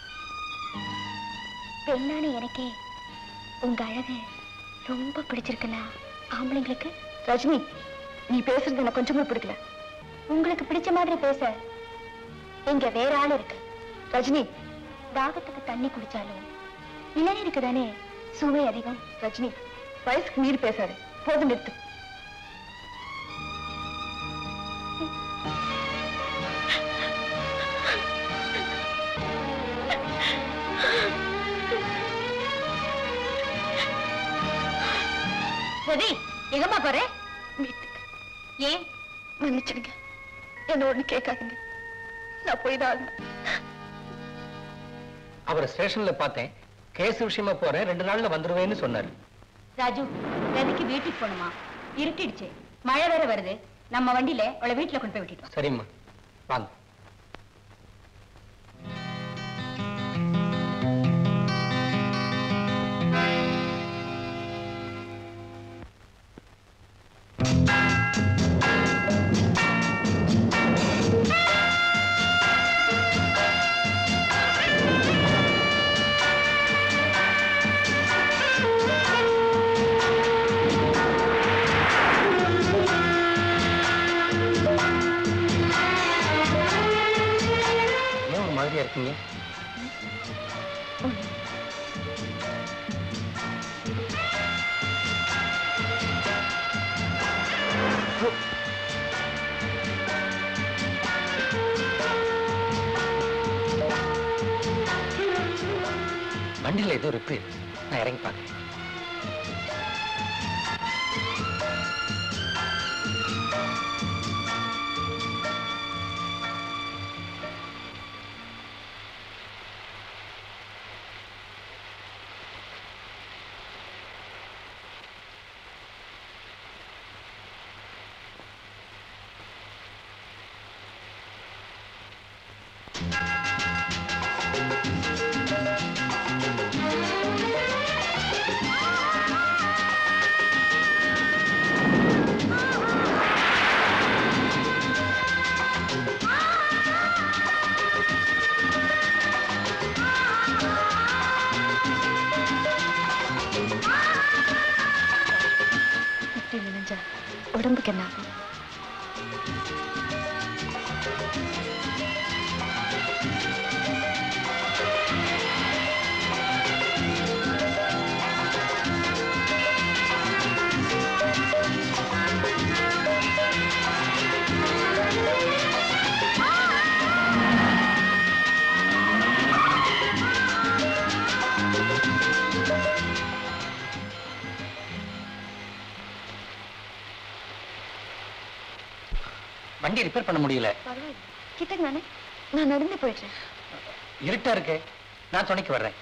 பெண்ணான எனக்கே உங்க அழகு ரொம்ப பிடிச்சிருக்குல்ல ஆம்பளைங்களுக்கு ரஜினி நீ பேசுறது எனக்கு கொஞ்சமா பிடிக்கல உங்களுக்கு பிடிச்ச மாதிரி பேச இங்க வேற ஆள் இருக்கு ரஜினி தாகத்துக்கு தண்ணி குடிச்சாலும் இளநீருக்கு தானே சுவை அதிகம் ரஜினி வயசுக்கு மீறி பேசாது போதும் நிறுத்து ரவி எங்கம்மா போற வீட்டுக்கு ஏன் மன்னிச்சிடுங்க என்ன ஒண்ணு கேட்காதீங்க நான் போய் தான் அவரை ஸ்டேஷன்ல பார்த்தேன் கேஸ் விஷயமா போறேன் ரெண்டு நாள்ல வந்துருவேன்னு சொன்னாரு ராஜு ரதிக்கு வீட்டுக்கு போகணுமா இருட்டிடுச்சு மழை வேற வருது நம்ம வண்டியில அவளை வீட்டுல கொண்டு போய் விட்டுட்டோம் சரிம்மா வாங்க ஏன் ஒரு மாதிரியா இருக்கீங்க வண்டியில் ஏதோ ரிப்பேர் நான் இறங்கி பார்க்குறேன் இப்படி நினைஞ்சா உடம்புக்கு என்ன ஆகும் வண்டி ரிப்பேர் பண்ண முடியல பரவாயில்ல கிட்டங்க நானே நான் நடந்து போயிடுறேன் இருட்டா இருக்கு நான் துணைக்கு வர்றேன்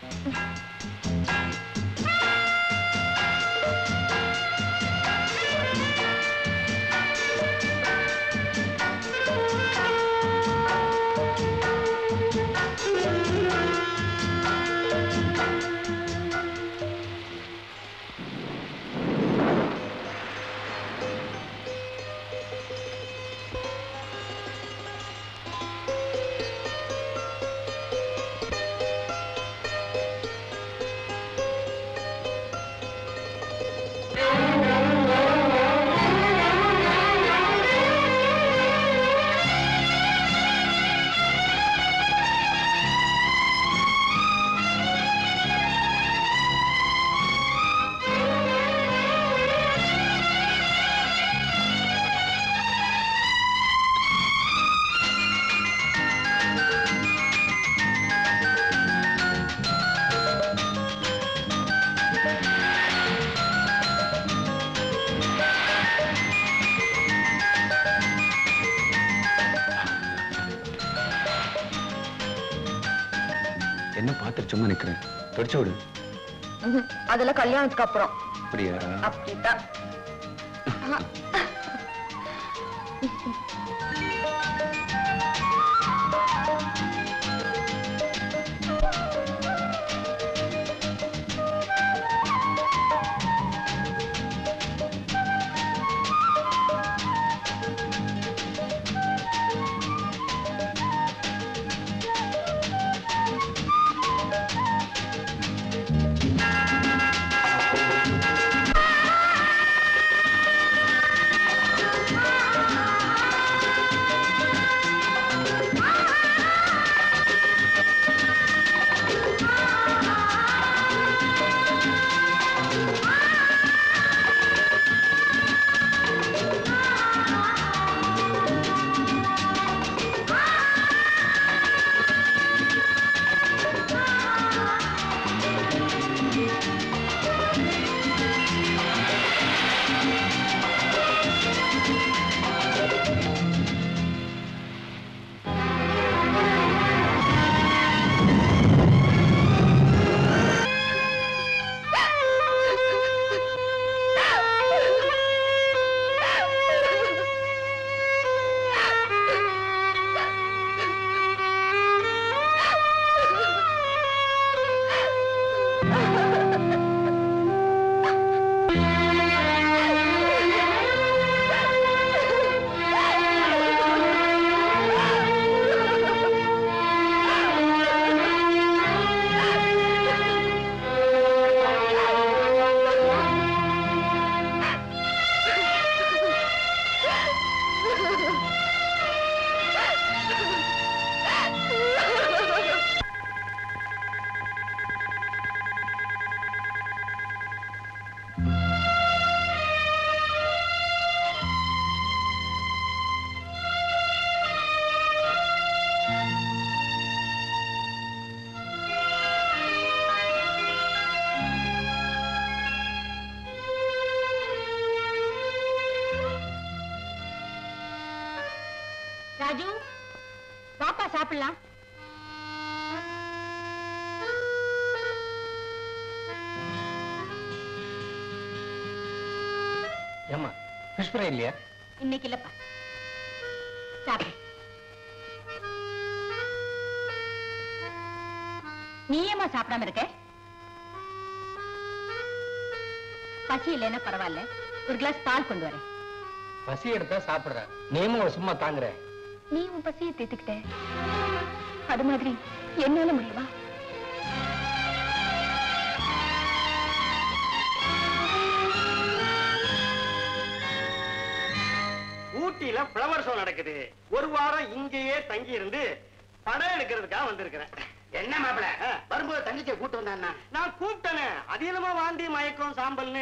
என்ன பார்த்துட்டு சும்மா நிக்கிறேன் தொடச்சு விடு அதெல்லாம் கல்யாணத்துக்கு அப்புறம் அப்படியா அப்படிதான் ஆ ராஜு வாப்பா சாப்பிடலாம் ஏமா ஃபிஷ் ஃப்ரை இல்லையா இன்னைக்கு இல்லப்பா சாப்பிடு நீ ஏம்மா சாப்பிடாம இருக்க பசி இல்லைன்னா பரவாயில்ல ஒரு கிளாஸ் பால் கொண்டு வரேன் பசி எடுத்தா சாப்பிடுற நீயும் அவளை சும்மா தாங்குற நீ உன் பசியை தீர்த்துக்கிட்ட அது மாதிரி என்னால முடியுமா ஊட்டியில ஃப்ளவர் ஷோ நடக்குது ஒரு வாரம் இங்கேயே தங்கி இருந்து படம் எடுக்கிறதுக்காக வந்திருக்கிறேன் என்ன மாப்பிள வரும்போது தங்கச்சியை கூட்டு வந்தான்னா நான் கூப்பிட்டேனே அதிகமா வாந்தி மயக்கம் சாம்பல்னு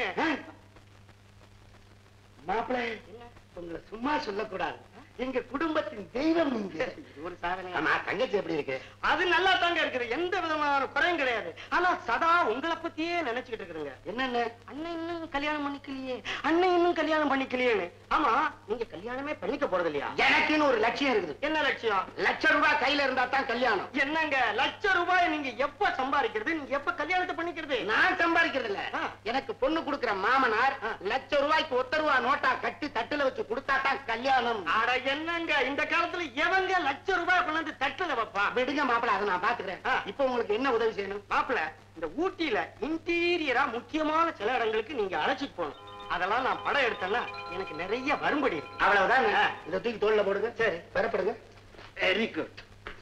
மாப்பிள உங்களை சும்மா சொல்லக்கூடாது எங்க குடும்பத்தின் தெய்வம் நீங்க ஒரு சாதனை ஆமா தங்கச்சி எப்படி இருக்கு அது நல்லா தாங்க இருக்குது எந்த விதமான குறையும் கிடையாது ஆனா சதா உங்களை பத்தியே நினைச்சுக்கிட்டு இருக்குதுங்க என்னென்ன அண்ணன் இன்னும் கல்யாணம் பண்ணிக்கலையே அண்ணன் இன்னும் கல்யாணம் பண்ணிக்கலையேன்னு ஆமா நீங்க கல்யாணமே பண்ணிக்க போறது இல்லையா எனக்குன்னு ஒரு லட்சியம் இருக்குது என்ன லட்சியம் லட்ச ரூபாய் கையில இருந்தா தான் கல்யாணம் என்னங்க லட்ச ரூபாய் நீங்க எப்ப சம்பாதிக்கிறது நீங்க எப்ப கல்யாணத்தை பண்ணிக்கிறது நான் சம்பாதிக்கிறது இல்ல ஆ. எனக்கு பொண்ணு கொடுக்கிற மாமனார் லட்ச ரூபாய்க்கு ஒத்த ரூபா நோட்டா கட்டி தட்டுல வச்சு கொடுத்தா தான் கல்யாணம் அட என்னங்க இந்த காலத்துல எவங்க லட்ச ரூபாய் கொண்டாந்து தட்டுல வைப்பா விடுங்க மாப்பிள அதை நான் பாத்துக்கிறேன் ஆ. இப்போ உங்களுக்கு என்ன உதவி செய்யணும் மாப்பிள இந்த ஊட்டியில இன்டீரியரா முக்கியமான சில இடங்களுக்கு நீங்க அழைச்சிட்டு போகணும் அதெல்லாம் நான் படம் எடுத்தேன்னா எனக்கு நிறைய வரும்படி இருக்கு அவ்வளவுதான் இந்த தூக்கி தோல்ல போடுங்க சரி. பெறப்படுங்க வெரி குட்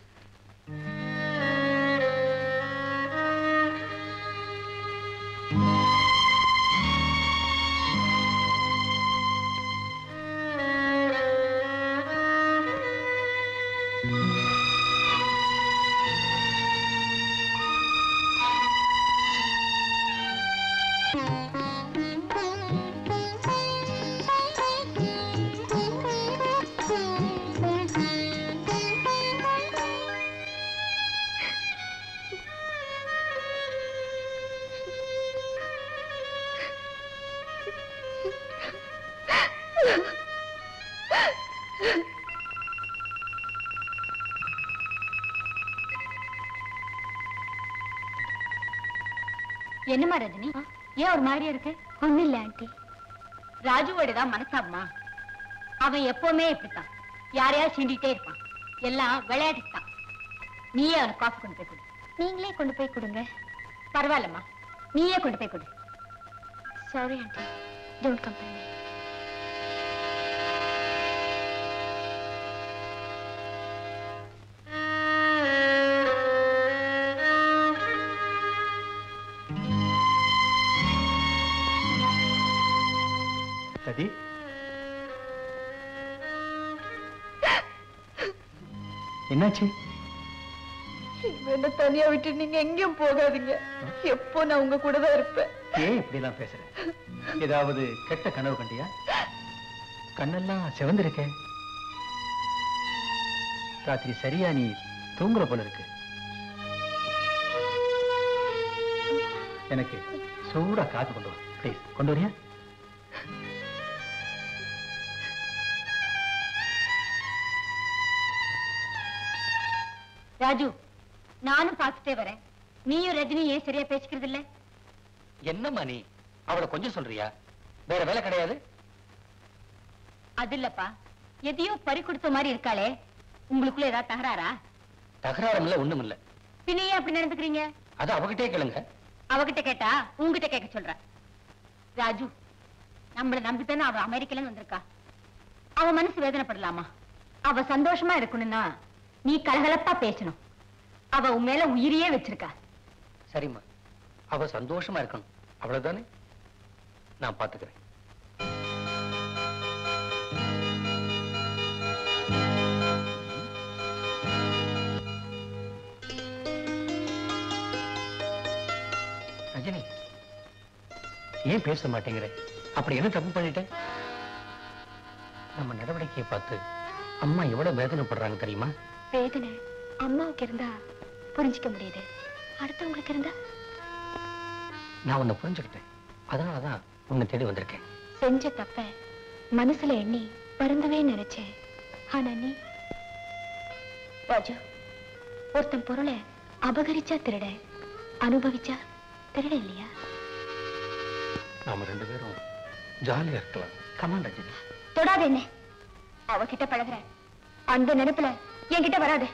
என்னம்மா ரஜினி ஏன் ஒரு மாதிரியா இருக்கு ஒண்ணும் இல்ல ஆண்டி ராஜுவோட தான் மனசாபமா அவன் எப்பவுமே இப்படித்தான் யாரையாவது சீண்டிட்டே இருப்பான் எல்லாம் விளையாட்டுக்கு தான் நீயே அவனுக்கு காஃபி கொண்டு போய் கொடு நீங்களே கொண்டு போய் கொடுங்க பரவாயில்லம்மா நீயே கொண்டு போய் கொடு சாரி ஆண்டி டோன்ட் கம்பெனி சதி என்னாச்சு என்ன தனியா விட்டு நீங்க எங்கேயும் போகாதீங்க எப்போ நான் உங்க கூட தான் இருப்பேன் ஏன் இப்படி எல்லாம் பேசுற ஏதாவது கெட்ட கனவு கண்டியா கண்ணெல்லாம் சிவந்திருக்க ராத்திரி சரியா நீ தூங்குற போல இருக்கு எனக்கு சூடா காத்து கொண்டு வா ப்ளீஸ் கொண்டு வரியா ராஜு நானும் பார்த்துட்டே வரேன் நீயும் ரஜினி ஏன் சரியா பேசிக்கிறது இல்ல என்னம்மா நீ அவளை கொஞ்சம் சொல்றியா வேற வேலை கிடையாது அது இல்லப்பா எதையோ பறி கொடுத்த மாதிரி இருக்காளே உங்களுக்குள்ள ஏதாவது தகராறா தகராறும் இல்ல ஒண்ணும் இல்ல பின்ன ஏன் அப்படி நடந்துக்கிறீங்க அது அவகிட்டே கேளுங்க அவகிட்ட கேட்டா உங்ககிட்ட கேட்க சொல்ற ராஜு நம்மள நம்பித்தானே அவ அமெரிக்கால இருந்து வந்திருக்கா அவ மனசு வேதனைப்படலாமா அவ சந்தோஷமா இருக்கணும்னா நீ கலகலப்பா பேசணும் அவ உன் மேல உயிரியே வச்சிருக்கா சரிம்மா அவ சந்தோஷமா இருக்கணும் அவ்வளவுதானே நான் பாத்துக்கிறேன் ரஜினி ஏன் பேச மாட்டேங்கிற அப்படி என்ன தப்பு பண்ணிட்டேன் நம்ம நடவடிக்கையை பார்த்து அம்மா எவ்வளவு வேதனைப்படுறாங்க தெரியுமா வேதனை அம்மாவுக்கு இருந்தா புரிஞ்சுக்க முடியுது அடுத்தவங்களுக்கு இருந்தா நான் உன்னை புரிஞ்சுக்கிட்டேன் அதனாலதான் உன்னை தேடி வந்திருக்கேன் செஞ்ச தப்ப மனசுல எண்ணி வருந்தவே நினைச்சேன் ஆனா நீ ராஜு ஒருத்தன் பொருளை அபகரிச்சா திருட அனுபவிச்சா திருட இல்லையா நாம ரெண்டு பேரும் ஜாலியா இருக்கலாம் கமான் ரஜினி தொடாத என்ன அவகிட்ட பழகுற அந்த நினைப்புல என்கிட்ட வராது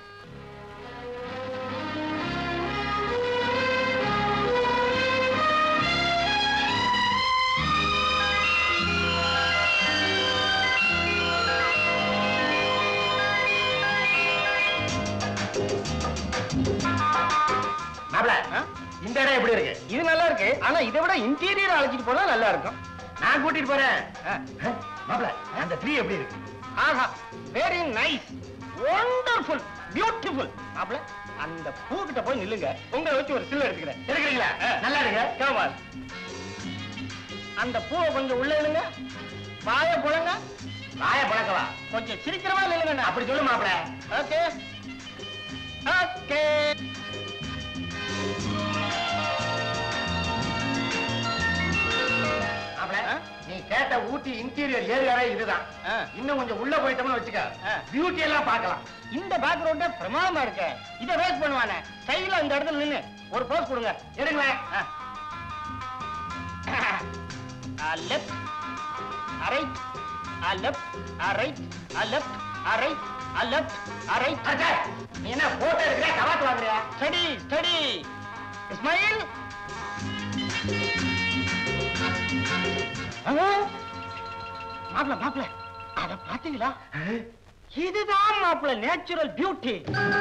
மாப்ள இந்த இடம் எப்படி இருக்கு இது நல்லா இருக்கு ஆனா இதை விட இன்டீரியர் அழைச்சிட்டு போனா நல்லா இருக்கும் நான் கூட்டிட்டு போறேன் மாப்ள அந்த ட்ரீ எப்படி இருக்கு ஆஹா வெரி நைஸ் வண்டர்ஃபுல் பியூட்டிஃபுல் மாப்ள அந்த பூ கிட்ட போய் நில்லுங்க உங்களை வச்சு ஒரு சில்ல எடுத்துக்கிறேன் எடுக்கிறீங்களா நல்லா இருக்கு கேமால் அந்த பூவை கொஞ்சம் உள்ள இழுங்க வாய புழங்க வாய பழக்கவா கொஞ்சம் சிரிக்கிறவா நில்லுங்க அப்படி சொல்லு மாப்ள ஓகே ஓகே மாப்ள நீ கேட்ட ஊட்டி இன்டீரியர் ஏரியாவே இதுதான் ஆ. இன்னும் கொஞ்சம் உள்ள போயிட்டோம்னு வச்சுக்க ஆ. பியூட்டி எல்லாம் பார்க்கலாம் இந்த பேக்ரவுண்டே பிரமாதமா இருக்கு இத வேஸ்ட் பண்ணுவானே ஸ்டைலா இந்த இடத்துல நின்னு ஒரு போஸ் கொடுங்க எடுங்களேன் left right left right left right left right அடச்சே, நீ என்ன போட்டோ எடுக்கிற கவாத்து வாங்குறியா ஸ்டடி ஸ்டடி இஸ்மாயில் மாப்பிள மாப்பிள அத பாத்தீங்களா இதுதான் மாப்பிள நேச்சுரல் பியூட்டி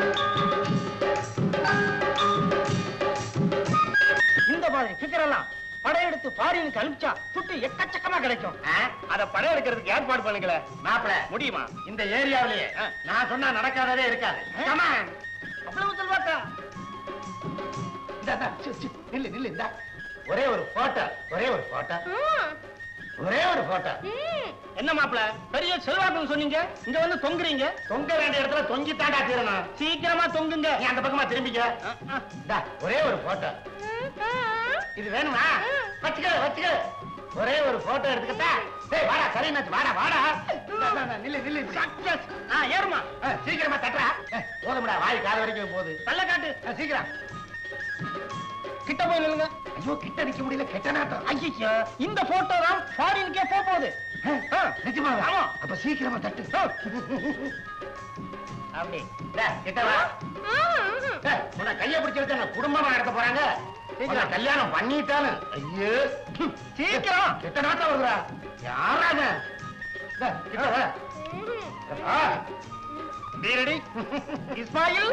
இந்த மாதிரி ஃபிகர் எல்லாம் படையெடுத்து ஃபாரினுக்கு அனுப்பிச்சா துட்டு எக்கச்சக்கமா கிடைக்கும் அத படையெடுக்கிறதுக்கு ஏற்பாடு பண்ணுங்களேன் மாப்பிள முடியுமா இந்த ஏரியாவிலேயே ஆ. நான் சொன்னா நடக்காததே இருக்காது Come on. அவ்வளவு செல்வாக்கா இந்தா, இந்தா, சி, சி, நில்லு நில்லு இந்தா ஒரே ஒரு போட்டோ ஒரே ஒரு போட்டோ ஒரே ஒரு போட்டோ என்ன மாப்பிள பெரிய செல்வாக்குன்னு சொன்னீங்க இங்க வந்து தொங்குறீங்க தொங்க வேண்டிய இடத்துல தொங்கித்தாண்டா தீரணும் சீக்கிரமா தொங்குங்க நீ அந்த பக்கமா திரும்பிக்க இந்தா, ஒரே ஒரு போட்டோ இது வேணுமா வச்சுக்க வச்சுக்க ஒரே ஒரு போட்டோ எடுத்துக்கிட்டா டேய் வாடா சரி வாடா வாடா இந்தா, இந்தா, இந்தா, நில்லு நில்லு சக்சஸ் ஆ ஏறுமா ஆ, சீக்கிரமா தட்டுறா ஏ, போதும்டா வாய் கால் வரைக்கும் போகுது தள்ள காட்டு ஆ, சீக்கிரம் கிட்ட போய் நில்லுங்க ஐயோ கிட்ட நிக்க முடியல கெட்ட நாட்டம் ஐயோ இந்த போட்டோ தான் ஃபாரினுக்கே போக போகுது ஆ, நிஜமாவா ஆமா. அப்ப சீக்கிரமா தட்டு அப்படி டேய், கிட்ட வா டேய், உன்னை கைய பிடிச்சு வச்சு என்ன குடும்பமா நடத்த போறாங்க உன்னை கல்யாணம் பண்ணிட்டாலும் ஐயோ சீக்கிரம் கெட்ட நாட்டம் வருதுடா யாராக கிட்ட வா ஆ. Be ready? இஸ்மாயில்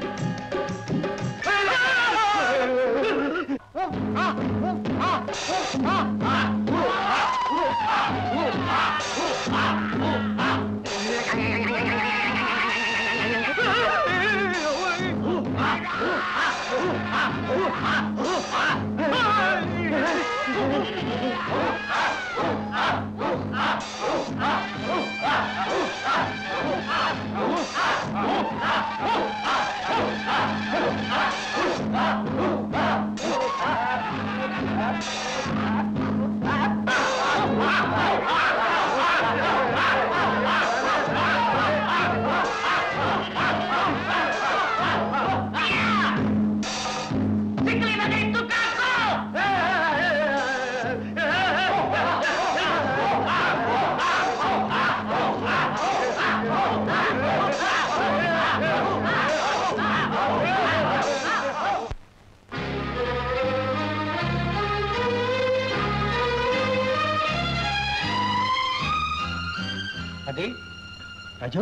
அதே ராஜு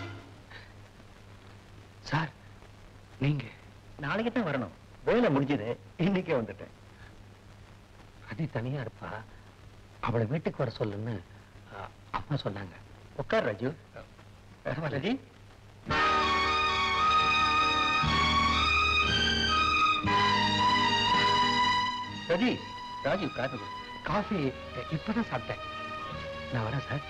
சார் நீங்க நாளைக்கு தான் வரணும் வேலை முடிஞ்சது இன்னைக்கே வந்துட்டேன் அது தனியா இருப்பா அவளை வீட்டுக்கு வர சொல்லுன்னு அ, அம்மா சொன்னாங்க உட்கார் ராஜு ரஜி ரஜி ராஜு காஃபி கொடு. காஃபி இப்பதான் சாப்பிட்டேன் நான் வரேன் சார்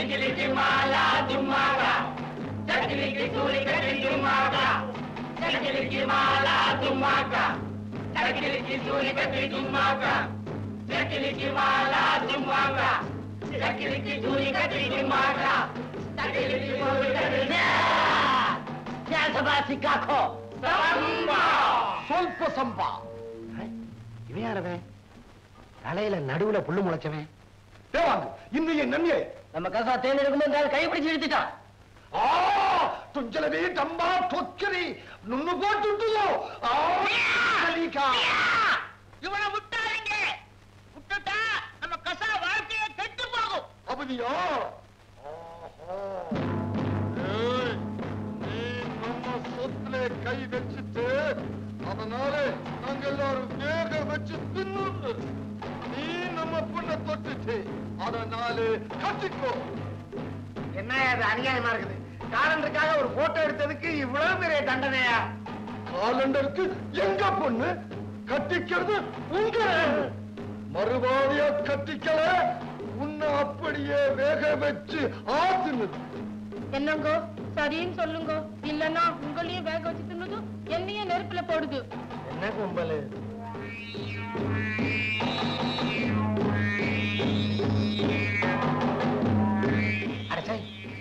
சங்கிலிக்கு மாலா தும்மாக்கா சங்கிலிக்கு சூரி கட்டி தும்மாக்கா சங்கிலிக்கு மாலா தும்மாக்கா சங்கிலிக்கு சூரி கட்டி தும்மாக்கா சங்கிலிக்கு மாலா தும்மாக்கா சங்கிலிக்கு சூரி கட்டி தும்மாக்கா சங்கிலிக்கு சூரி கட்டி கேசபா சிக்காக்கோ சம்பா சொல்ப சம்பா இவன் யாரவன் தலையில நடுவுல புல்லு முளைச்சவன் தேவாங்க இன்னும் என் நன்மை நம்ம கசா தேன் எடுக்கும்போது கைப்பிடிச்சு இழுத்துட்டான் ಆ ತುಂಚಲವೇ ಡಂಬ ತೊಕ್ಕರಿ ನುಣ್ಣು போட்டுட்டுயோ ஆலிகா இவனை விட்டாருங்க விட்டுட்டா நம்ம கசா வாழ்க்கைய கெட்டு போகும் அவதியா ஆஹா ஏய் நீ நம்ம சொத்துல கை வச்சுட்டு அதனால நாங்க எல்லாரும் வேக வச்சு தின்னு நீ நம்ம பொண்ணை தொட்டுட்டு அதனால கட்டிக்கோ என்ன அது அநியாயமா இருக்குது காலண்டருக்காக ஒரு போட்டோ எடுத்ததுக்கு இவ்வளவு பெரிய தண்டனையா காலண்டருக்கு எங்க பொண்ணு கட்டிக்கிறது உங்க மறுபாடியா கட்டிக்கல உன்னை அப்படியே வேக வச்சு ஆத்துனது என்னங்கோ சரின்னு சொல்லுங்க இல்லன்னா உங்களையும் வேக வச்சு தின்னுது என்னையும் நெருப்புல போடுது என்ன கும்பல் அடச்சை.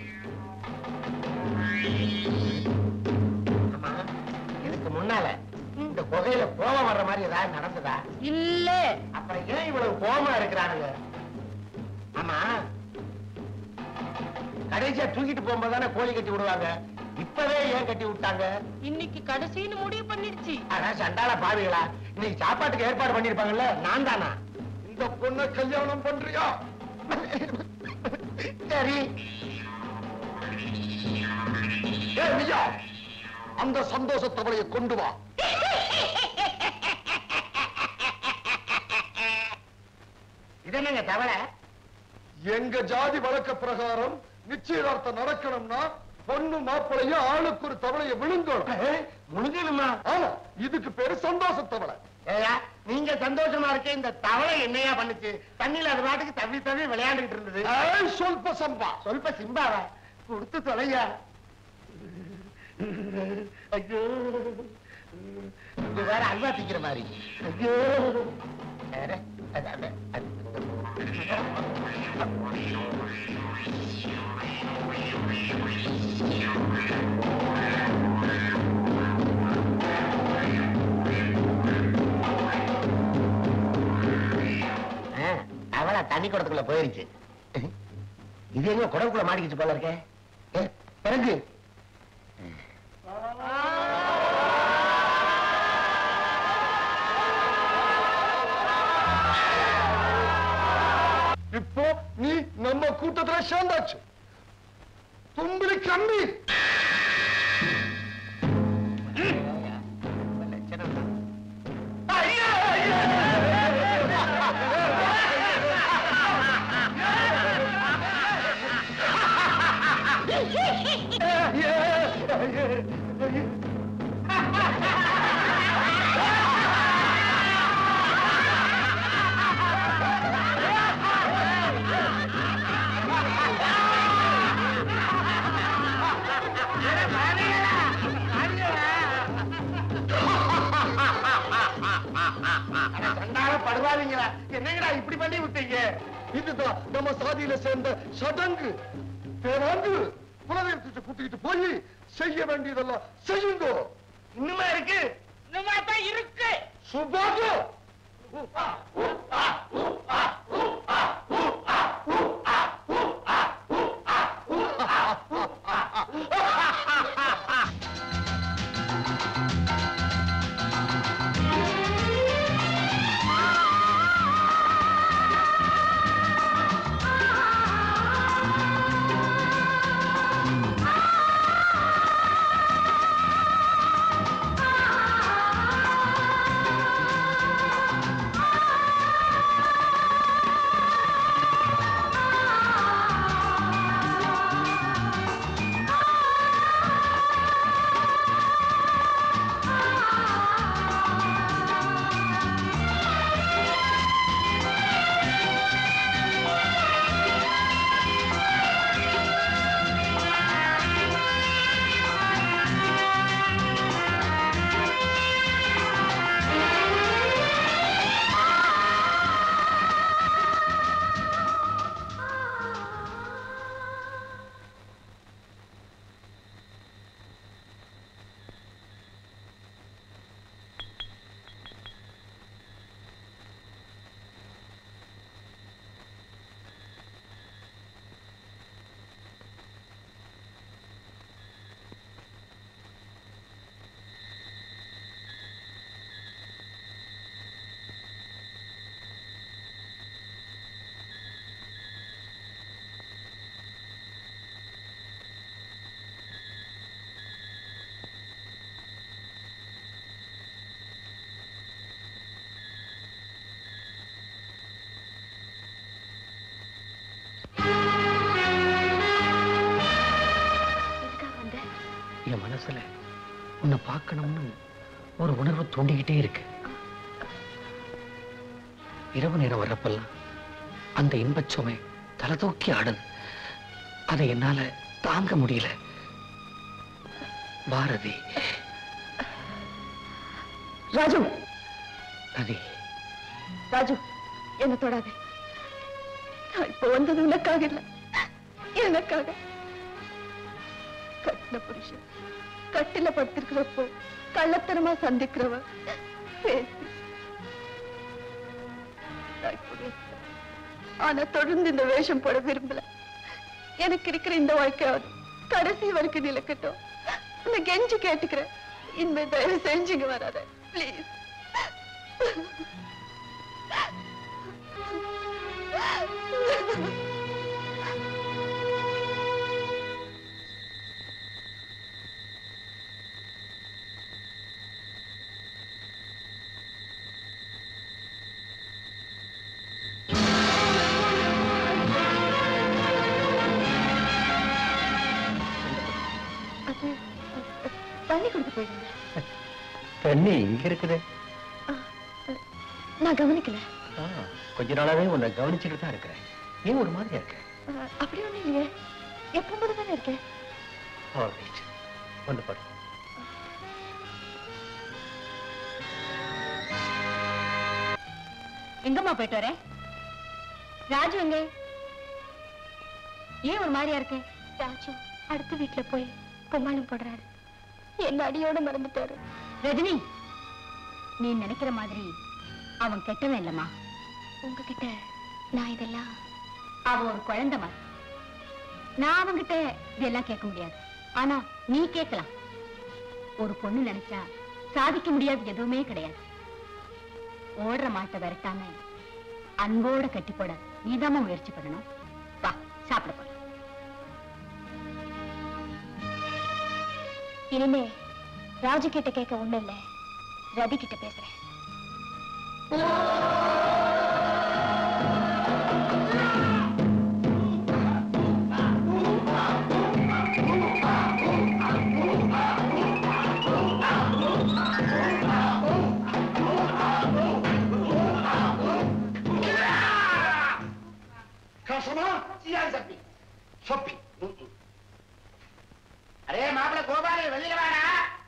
ஆமா, இதுக்கு முன்னால இந்த குகையில கோபம் வர்ற மாதிரி ஏதாவது நடந்ததா இல்ல அப்புறம் ஏன் இவ்வளவு கோபமா இருக்கிறானுங்க ஆமா கடைசியா தூக்கிட்டு போகும்போது தானே கோழி கட்டி விடுவாங்க இப்பவே ஏன் கட்டி விட்டாங்க இன்னைக்கு கடைசின்னு முடிவு பண்ணிடுச்சு ஆனா சண்டால பாவிகளா இன்னைக்கு சாப்பாட்டுக்கு ஏற்பாடு பண்ணிருப்பாங்கல்ல நான் தானா இந்த பொண்ணை கல்யாணம் பண்றியா சரி ஏ மியா அந்த சந்தோஷ தவளையை கொண்டு வா இது என்னங்க தவளை எங்க ஜாதி வழக்க பிரகாரம் நிச்சயதார்த்தம் நடக்கணும்னா பொண்ணு மாப்பிளையும் ஆளுக்கு ஒரு தவளையை விழுங்கணும் முழுங்கணுமா ஆமா இதுக்கு பேரு சந்தோஷ தவளை ஏயா நீங்க சந்தோஷமா இருக்க இந்த தவளை என்னையா பண்ணுச்சு தண்ணியில அது பாட்டுக்கு தவி தவி விளையாண்டுகிட்டு இருந்தது ஏய், சொல்ப சம்பா சொல்ப சிம்பாவா கொடுத்து தொலையா ஐயோ இது வேற அல்வா திக்கிற மாதிரி ஐயோ வேற, அது, அது, அது. ஆ, அவளா தண்ணி குடத்துக்குள்ள போயிருச்சு இது எங்க குடவுக்குள்ள மாட்டிக்கிச்சு போல இருக்கே ஏ, இறங்கு இப்போ நீ நம்ம கூட்டத்துல சேர்ந்தாச்சு தும்பிளி கம்பி லட்சணம் தான். அட சண்டால படுவாதீங்களா என்னங்கடா இப்படி பண்ணி விட்டீங்க இதுதான் நம்ம சாதியில சேர்ந்த சடங்கு பேராங்கு குலதெய்வத்தை கூட்டிக்கிட்டு போய் செய்ய வேண்டியதெல்லாம் செய்யுங்க இன்னுமா இருக்கு இன்னுமா தான் இருக்கு சுபாகு ஆ உன்னை பார்க்கணும்னு ஒரு உணர்வு தூண்டிக்கிட்டே இருக்கு இரவு நேரம் வர்றப்பெல்லாம் அந்த இன்பச் சுமை தலை தூக்கி ஆடுது அதை என்னால தாங்க முடியல பாரதி ராஜு நதி ராஜு என்ன தொடாத நான் இப்ப வந்தது உனக்காக இல்ல எனக்காக கட்டின புருஷன் கட்டில படுத்திருக்கிறப்போ கள்ளத்தனமா சந்திக்கிறவ பேசி நான் இப்ப பேசுறேன். ஆனா தொடர்ந்து இந்த வேஷம் போட விரும்பல எனக்கு இருக்கிற இந்த வாழ்க்கையாவது கடைசி வரைக்கும் நிலக்கட்டும் உன்னை கெஞ்சி கேட்டுக்கிறேன் இனிமே தயவு செஞ்சுங்க வராத ப்ளீஸ் அது தண்ணி கொடுத்து போயிடுங்க தண்ணி இங்க இருக்குது நான் கவனிக்கல கொஞ்ச நாளாவே உன்னை கவனிச்சுட்டு தான் இருக்கிறேன் ஏன் ஒரு மாதிரியா இருக்க அஹ், அப்படி ஒண்ணும் இல்லையே எப்பவும் தானே இருக்கேன் ஆல்ரைட் வந்து பாரு எங்கம்மா போயிட்டு வர ராஜு எங்க ஏன் ஒரு மாதிரியா இருக்கு ராஜு அடுத்த வீட்டுல போய் கும்மாளம் போடுறாரு என்ன அடியோட மறந்துட்டாரு ரஜினி நீ நினைக்கிற மாதிரி அவன் கெட்டவன் இல்லம்மா உங்ககிட்ட நான் இதெல்லாம் அவன் ஒரு குழந்தை மாதிரி நான் அவன்கிட்ட இதெல்லாம் கேட்க முடியாது ஆனா நீ கேட்கலாம் ஒரு பொண்ணு நினைச்சா சாதிக்க முடியாது எதுவுமே கிடையாது ஓடுற மாட்டை விரட்டாம அன்போட கட்டி போட நீதாம்மா முயற்சி பண்ணணும் வா சாப்பிட போலாம் இனிமே ராஜு கிட்ட கேட்க ஒண்ணு இல்ல ரதி கிட்ட பேசுறேன் கசமா சியான் சப்பி சொப்பி ம், ம். அரே மாப்பிள கோபாலு வெளியில வாடா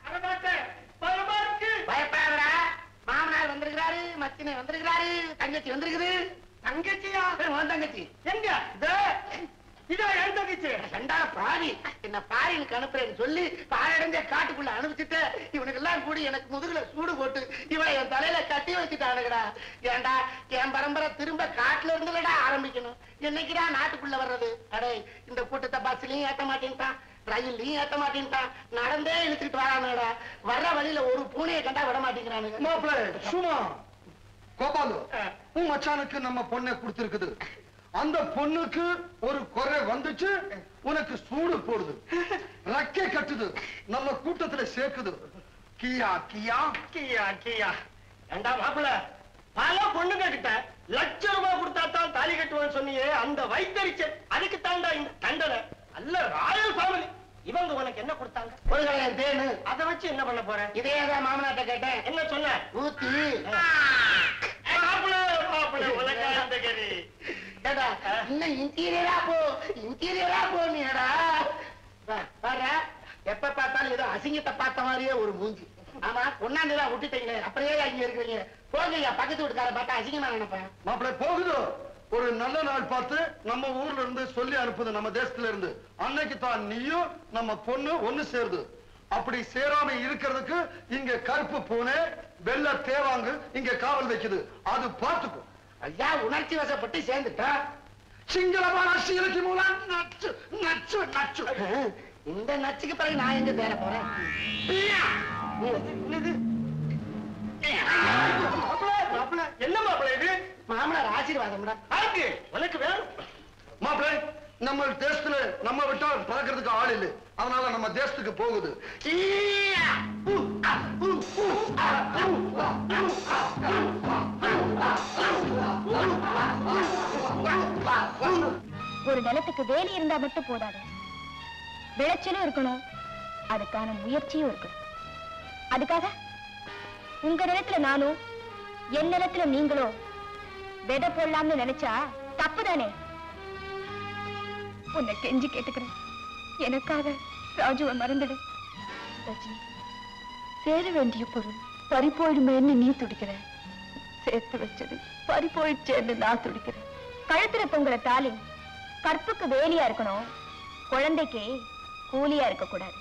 பயப்படாதடா மாமனார் வந்திருக்கிறாரு மச்சினை வந்திருக்கிறாரு தங்கச்சி வந்திருக்குது தங்கச்சியா உன் தங்கச்சி எங்க இதோ என் தங்கச்சி ரெண்டா பாவி என்ன பாரினுக்கு அனுப்புறேன்னு சொல்லி பாழடைஞ்ச காட்டுக்குள்ள அனுப்பிச்சுட்டு இவனுக்கு எல்லாம் கூடி எனக்கு முதுகுல சூடு போட்டு இவனை என் தலையில கட்டி வச்சுட்டானுங்கடா ஏன்டா என் பரம்பரை திரும்ப காட்டுல இருந்துலடா ஆரம்பிக்கணும் என்னைக்குடா நாட்டுக்குள்ள வர்றது அடே இந்த கூட்டத்தை பஸ்லயும் ஏத்த மாட்டேன்ட்டான் ரயில்லையும் ஏத்த மாட்டேன்ட்டான் நடந்தே இழுத்துக்கிட்டு வரானுடா வர்ற வழியில ஒரு பூனையை கண்டா விட மாட்டேங்கிறானுங்க மாப்பிள சும்மா கோபாலு உன் மச்சானுக்கு நம்ம பொண்ணை கொடுத்திருக்குது அந்த பொண்ணுக்கு ஒரு குறை வந்துச்சு உனக்கு சூடு போடுது ரக்கை கட்டுது நம்ம கூட்டத்துல சேர்க்குது கியா கியா கியா கியா ஏண்டா மாப்பிள பல பொண்ணுங்க கிட்ட லட்ச ரூபாய் கொடுத்தா தான் தாலி கட்டுவேன்னு சொன்னியே அந்த வைத்தறிச்சல் அதுக்கு தாண்டா இந்த தண்டனை அல்ல ராயல் ஃபேமிலி இவங்க உனக்கு என்ன கொடுத்தாங்க ஒரு கலையன் தேனு அதை வச்சு என்ன பண்ண போற இதே தான் மாமனாட்ட கேட்டேன் என்ன சொன்ன ஊத்தி மாப்பிள மாப்பிள உனக்கு அந்த கறி ஏடா இன்னும் இன்டீரியரா போ இன்டீரியரா போ நீடா பாரு எப்ப பார்த்தாலும் ஏதோ அசிங்கத்தை பார்த்த மாதிரியே ஒரு மூஞ்சி ஆமா கொண்டாந்துதான் விட்டுட்டீங்களே அப்படியே இங்க இருக்கிறீங்க போங்க பக்கத்து வீட்டுக்கார பார்த்தா அசிங்கமா நினைப்பேன் மாப்பிள போகுது ஒரு நல்ல நாள் பார்த்து நம்ம ஊர்ல இருந்து சொல்லி அனுப்புது நம்ம தேசத்துல இருந்து அன்னைக்கு தான் நீயும் நம்ம பொண்ணு ஒண்ணு சேருது அப்படி சேராம இருக்கிறதுக்கு இங்க கருப்பு பூனை வெள்ள தேவாங்கு இங்க காவல் வைக்குது அது பார்த்துக்கோ ஐயா உணர்ச்சி வசப்பட்டு சேர்ந்துட்டா சிங்களமான சீலக்கு மூலம் நச்சு நச்சு நச்சு இந்த நச்சுக்கு பிறகு நான் எங்க தேட போறேன் என்னது? என்ன மாப்பிள இது மாமனார் ஆசீர்வாதம்டா ஆக்கு உனக்கு வேணும் மாப்பிள நம்ம தேசத்துல நம்ம விட்டா பறக்கிறதுக்கு ஆள் இல்லை அதனால நம்ம தேசத்துக்கு போகுது ஈயா! உ, அ, உ, உ, அ, உ, அ, உ, அ, உ. ஒரு நிலத்துக்கு வேலி இருந்தா மட்டும் போதாது விளைச்சலும் இருக்கணும் அதுக்கான முயற்சியும் இருக்கணும் அதுக்காக உங்க நிலத்துல நானும் என் நிலத்துல நீங்களும் விதை போடலாம்னு நினைச்சா தப்புதானே உன்னை கெஞ்சி கேட்டுக்கிறேன் எனக்காக ராஜுவை மறந்துடு ரஜினி சேர வேண்டிய பொருள் பறி போயிடுமேன்னு நீ துடிக்கிற சேர்த்து வச்சது பறி போயிடுச்சேன்னு நான் துடிக்கிறேன் கழுத்துல தொங்குற தாலி கற்புக்கு வேலியா இருக்கணும் குழந்தைக்கு கூலியா இருக்க கூடாது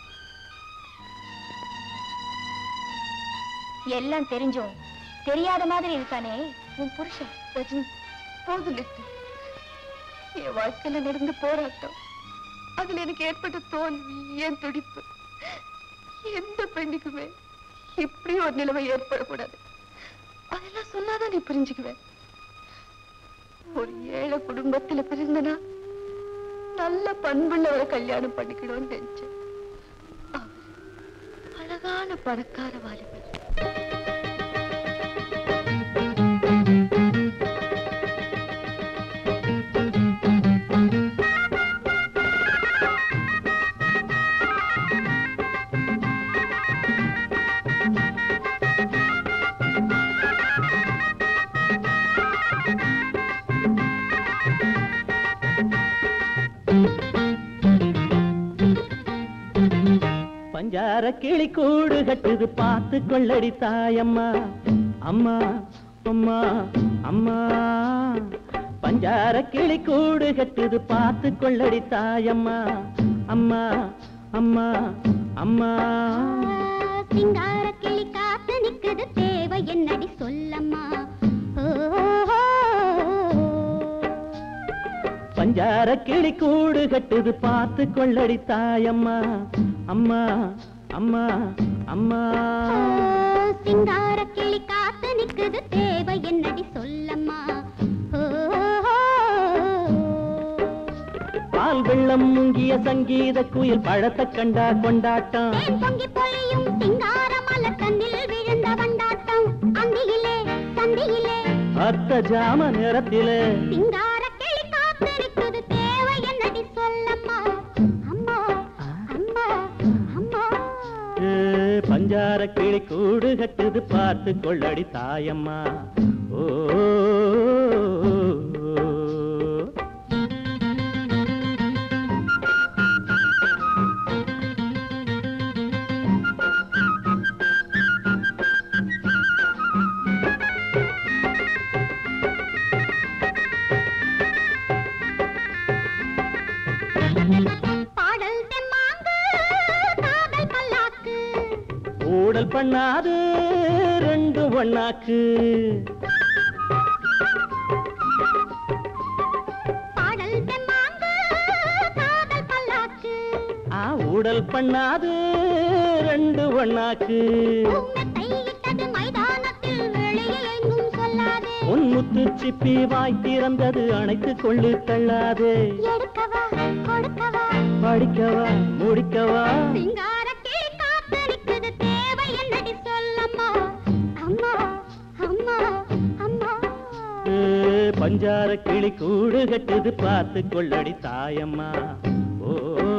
எல்லாம் தெரிஞ்சும் தெரியாத மாதிரி இருக்கானே உன் புருஷன் ரஜினி போதும் நிறுத்து என் வாழ்க்கையில நடந்த போராட்டம் அதுல எனக்கு ஏற்பட்ட தோல்வி என் துடிப்பு எந்த பெண்ணுக்குமே இப்படி ஒரு நிலைமை ஏற்படக்கூடாது அதெல்லாம் சொன்னாதான் நீ புரிஞ்சுக்குவேன் ஒரு ஏழை குடும்பத்துல பிறந்தனா நல்ல பண்புள்ளவரை கல்யாணம் பண்ணிக்கணும்னு நினைச்சேன் அவர் அழகான பணக்கார வாலிபர் பஞ்சார கிளி கூடு கட்டுது பார்த்து கொள்ளடி தாயம்மா அம்மா அம்மா அம்மா பஞ்சார கிளி கூடு கட்டுது பார்த்து கொள்ளடி தாயம்மா அம்மா அம்மா அம்மா சிங்கார கிளி காத்து நிக்குது தேவை என்னடி சொல்லம்மா பஞ்சார கிளி கூடு கட்டுது பார்த்து கொள்ளடி தாயம்மா அம்மா அம்மா அம்மா சிங்கார கிளி காத்து நிக்குது தேவை என்னடி சொல்லம்மா பால் வெள்ளம் முங்கிய சங்கீத குயில் பழத்தை கண்டா கொண்டாட்டம் தேன் பொங்கி பொழியும் சிங்கார மலர் கண்ணில் விழுந்த வண்டாட்டம் அந்தியிலே சந்தியிலே அத்த ஜாம நேரத்திலே சிங்கார கிளி காத்து நிக்குது தேவை என்னடி சொல்லம்மா அம்மா அம்மா அம்மா ஏ, பஞ்சார கிளி கூடு கட்டுது பார்த்து கொள்ளடி தாயம்மா ஓ பாடல் தெம்மாங்கு காதல் பல்லாக்கு ஊடல் பண்ணாது ரெண்டு ஒண்ணாக்கு பாடல் தெம்மாங்கு காதல் பல்லாக்கு ஆ ஊடல் பண்ணாது ரெண்டு ஒண்ணாக்கு உம்மெத்தை இட்டது மைதானத்தில் வெளியே எங்கும் சொல்லாதே உன் முத்து சிப்பி வாய் திறந்தது அணைத்துக் கொள்ளு தள்ளாதே எடுக்கவா கொடுக்கவா படிக்கவா முடிக்கவா சிங்கார கிளி காத்து நிக்குது தேவை என்னடி சொல்லம்மா அம்மா அம்மா அம்மா ஏ, பஞ்சார கிளி கூடு கட்டுது பார்த்து கொள்ளடி தாயம்மா ஓ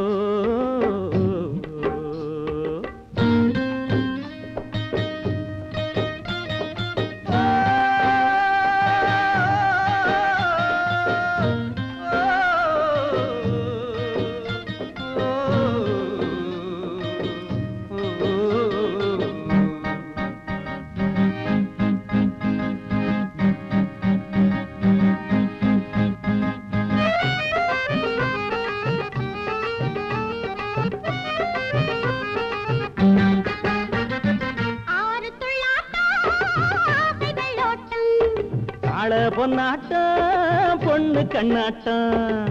ஆறு துள்ளாட்டம் ஆசை வெள்ளோட்டம் ஆள பொன்னாட்டம் பொண்ணு கண்ணாட்டம்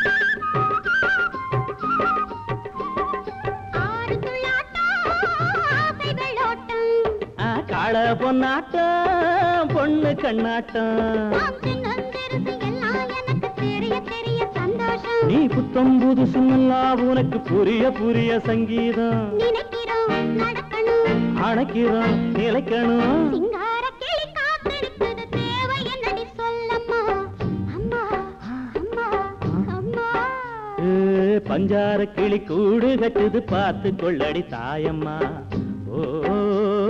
ஆறு துள்ளாட்டம் ஆசை வெள்ளோட்டம் ஆ, காள பொன்னாட்டம் பொண்ணு கண்ணாட்டம் நாம் சின்னந்திருசு எல்லாம் எனக்கு தெரிய தெரிய சந்தோஷம் நீ புத்தம் புதுசு நல்லா உனக்கு புரிய புரிய சங்கீதம் நினைக்கிறோம் நடக்கணும் அணைக்கிறோம் நிலைக்கணும் சிங்கார கிளி காத்திருக்குது தேவை என்னடி சொல்லம்மா அம்மா அம்மா அம்மா ஏ, பஞ்சார கிளி கூடு கட்டுது பார்த்து கொள்ளடி தாயம்மா ஓ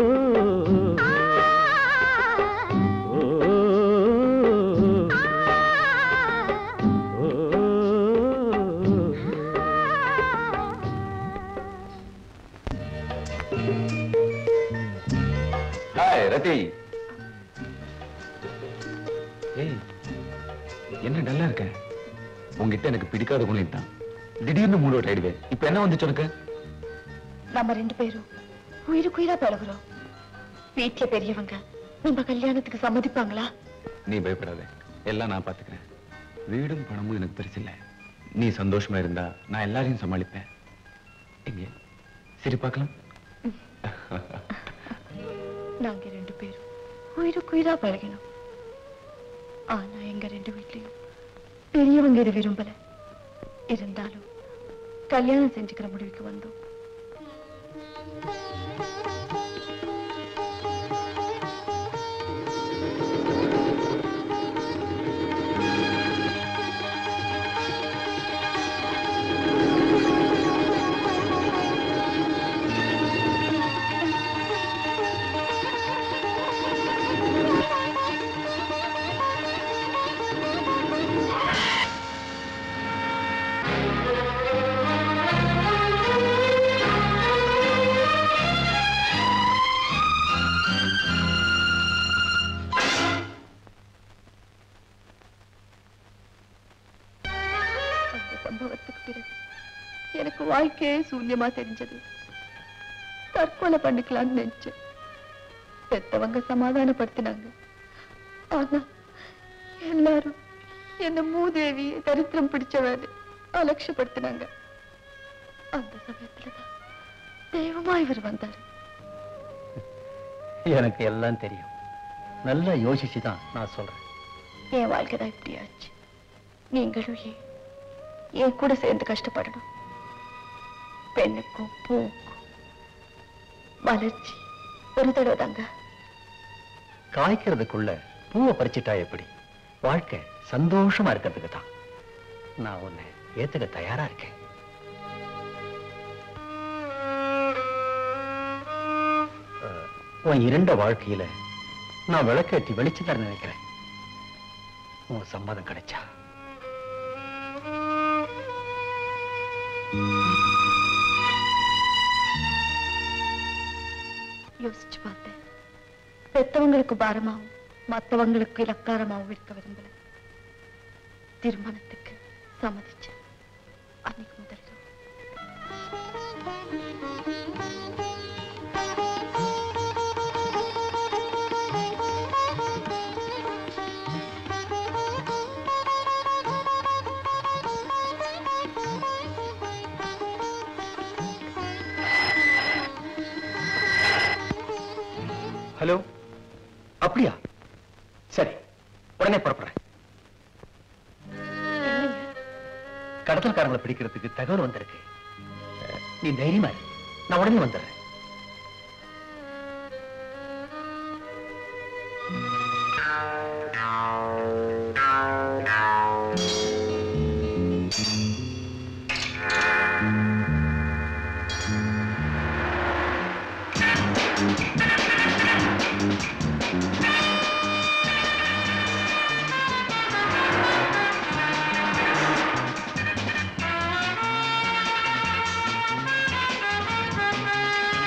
ரதி ஏய் என்ன நல்லா இருக்க உங்ககிட்ட எனக்கு பிடிக்காத குணம் தான் திடீர்னு மூட் அவுட் ஆயிடுவேன் இப்ப என்ன வந்துச்சு உனக்கு நம்ம ரெண்டு பேரும் உயிருக்கு உயிரா பழகுறோம் வீட்டுல பெரியவங்க நம்ம கல்யாணத்துக்கு சம்மதிப்பாங்களா நீ பயப்படாத எல்லாம் நான் பாத்துக்கிறேன் வீடும் பணமும் எனக்கு பெருசு இல்ல நீ சந்தோஷமா இருந்தா நான் எல்லாரையும் சமாளிப்பேன் எங்க சரி பார்க்கலாம் நாங்க ரெண்டு பேரும் உயிருக்கு உயிரா பழகினோம் ஆனா எங்க ரெண்டு வீட்லயும் பெரியவங்க இது விரும்பல இருந்தாலும் கல்யாணம் செஞ்சுக்கிற முடிவுக்கு வந்தோம் அந்த சம்பவத்துக்கு பிறகு எனக்கு வாழ்க்கையே சூன்யமா தெரிஞ்சது தற்கொலை பண்ணிக்கலாம்னு நினைச்சேன் பெத்தவங்க சமாதானப்படுத்தினாங்க ஆனா எல்லாரும் என்ன மூதேவி தரித்திரம் பிடிச்சவன்னு அலட்சியப்படுத்தினாங்க அந்த சமயத்துலதான் தெய்வமா இவர் வந்தாரு எனக்கு எல்லாம் தெரியும் நல்லா யோசிச்சு தான் நான் சொல்றேன் என் வாழ்க்கை தான் இப்படி ஆச்சு நீங்களும் ஏன் என் கூட சேர்ந்து கஷ்டப்படணும் பெண்ணுக்கும் பூவுக்கும் வளர்ச்சி ஒரு தடவை தாங்க காய்க்கிறதுக்குள்ள பூவை பறிச்சிட்டா எப்படி வாழ்க்கை சந்தோஷமா இருக்கிறதுக்கு தான் நான் உன்னை ஏத்துக்க தயாரா இருக்கேன் அஹ், உன் இரண்ட வாழ்க்கையில நான் விளக்கேற்றி வெளிச்சு தர நினைக்கிறேன் உன் சம்மதம் கிடைச்சா யோசிச்சு பார்த்தேன் பெத்தவங்களுக்கு பாரமாவும் மத்தவங்களுக்கு இலக்காரமாவும் இருக்க விரும்பல திருமணத்துக்கு சம்மதிச்சேன் அன்னைக்கு முதல் ஹலோ அப்படியா சரி உடனே புறப்படுறேன் கடத்தல்காரங்களை பிடிக்கிறதுக்கு தகவல் வந்திருக்கு அஹ், நீ தைரியமா இரு. நான் உடனே வந்துடுறேன் ஆ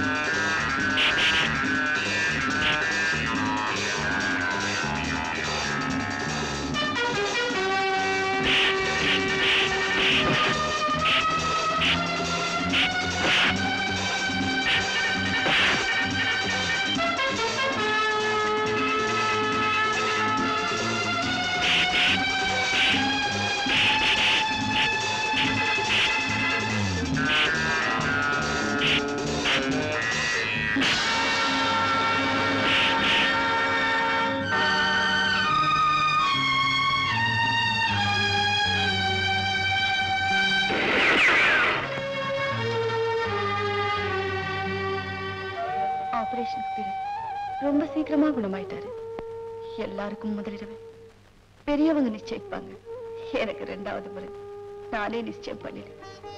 ஆபரேஷனுக்கு பிறகு ரொம்ப சீக்கிரமா குணமாயிட்டாரு எல்லாருக்கும் முதலிரவு பெரியவங்க நிச்சயிப்பாங்க எனக்கு ரெண்டாவது முறை நானே நிச்சயம் பண்ணிடுறேன்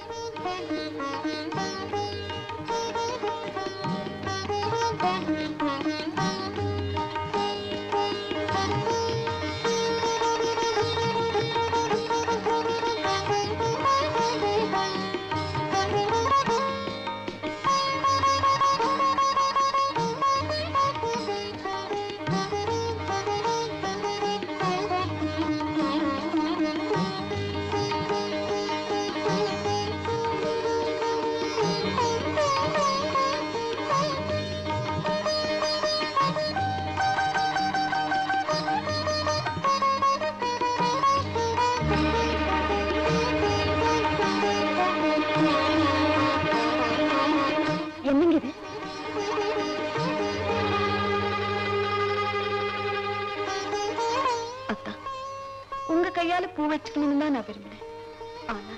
என்னங்க இது அத்தா உங்க கையால பூ வச்சுக்கணும்னு தான் நான் விரும்பினேன் ஆனா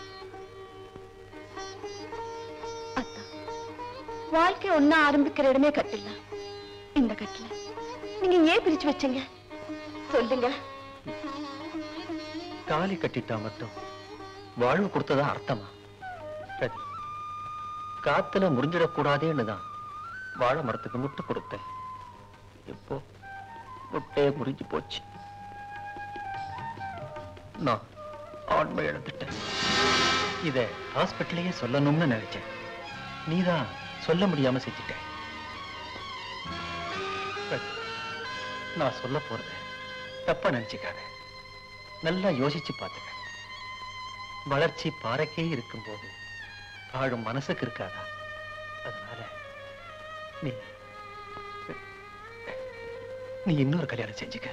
அத்தா வாழ்க்கை ஒன்னா ஆரம்பிக்கிற இடமே கட்டில இந்த கட்டில நீங்க ஏன் பிரிச்சு வச்சீங்க சொல்லுங்க தாலி கட்டிட்டா மட்டும் வாழ்வு கொடுத்ததா அர்த்தமா சரி காத்துல முறிஞ்சிடக்கூடாதேன்னு தான் வாழை மரத்துக்கு முட்டு கொடுத்தேன் இப்போ முட்டையே முறிஞ்சு போச்சு நான் ஆண்மை இழந்துட்டேன் இத ஹாஸ்பிட்டலையே சொல்லணும்னு நினைச்சேன் நீதான் சொல்ல முடியாம செஞ்சுட்ட சரி, நான் சொல்ல போறத தப்பா நினைச்சுக்காத நல்லா யோசிச்சு பார்த்துக்க வளர்ச்சி பாறைக்கே இருக்கும்போது வாழும் மனசுக்கு இருக்காதா அதனால நீ நீ இன்னொரு கல்யாணம் செஞ்சுக்க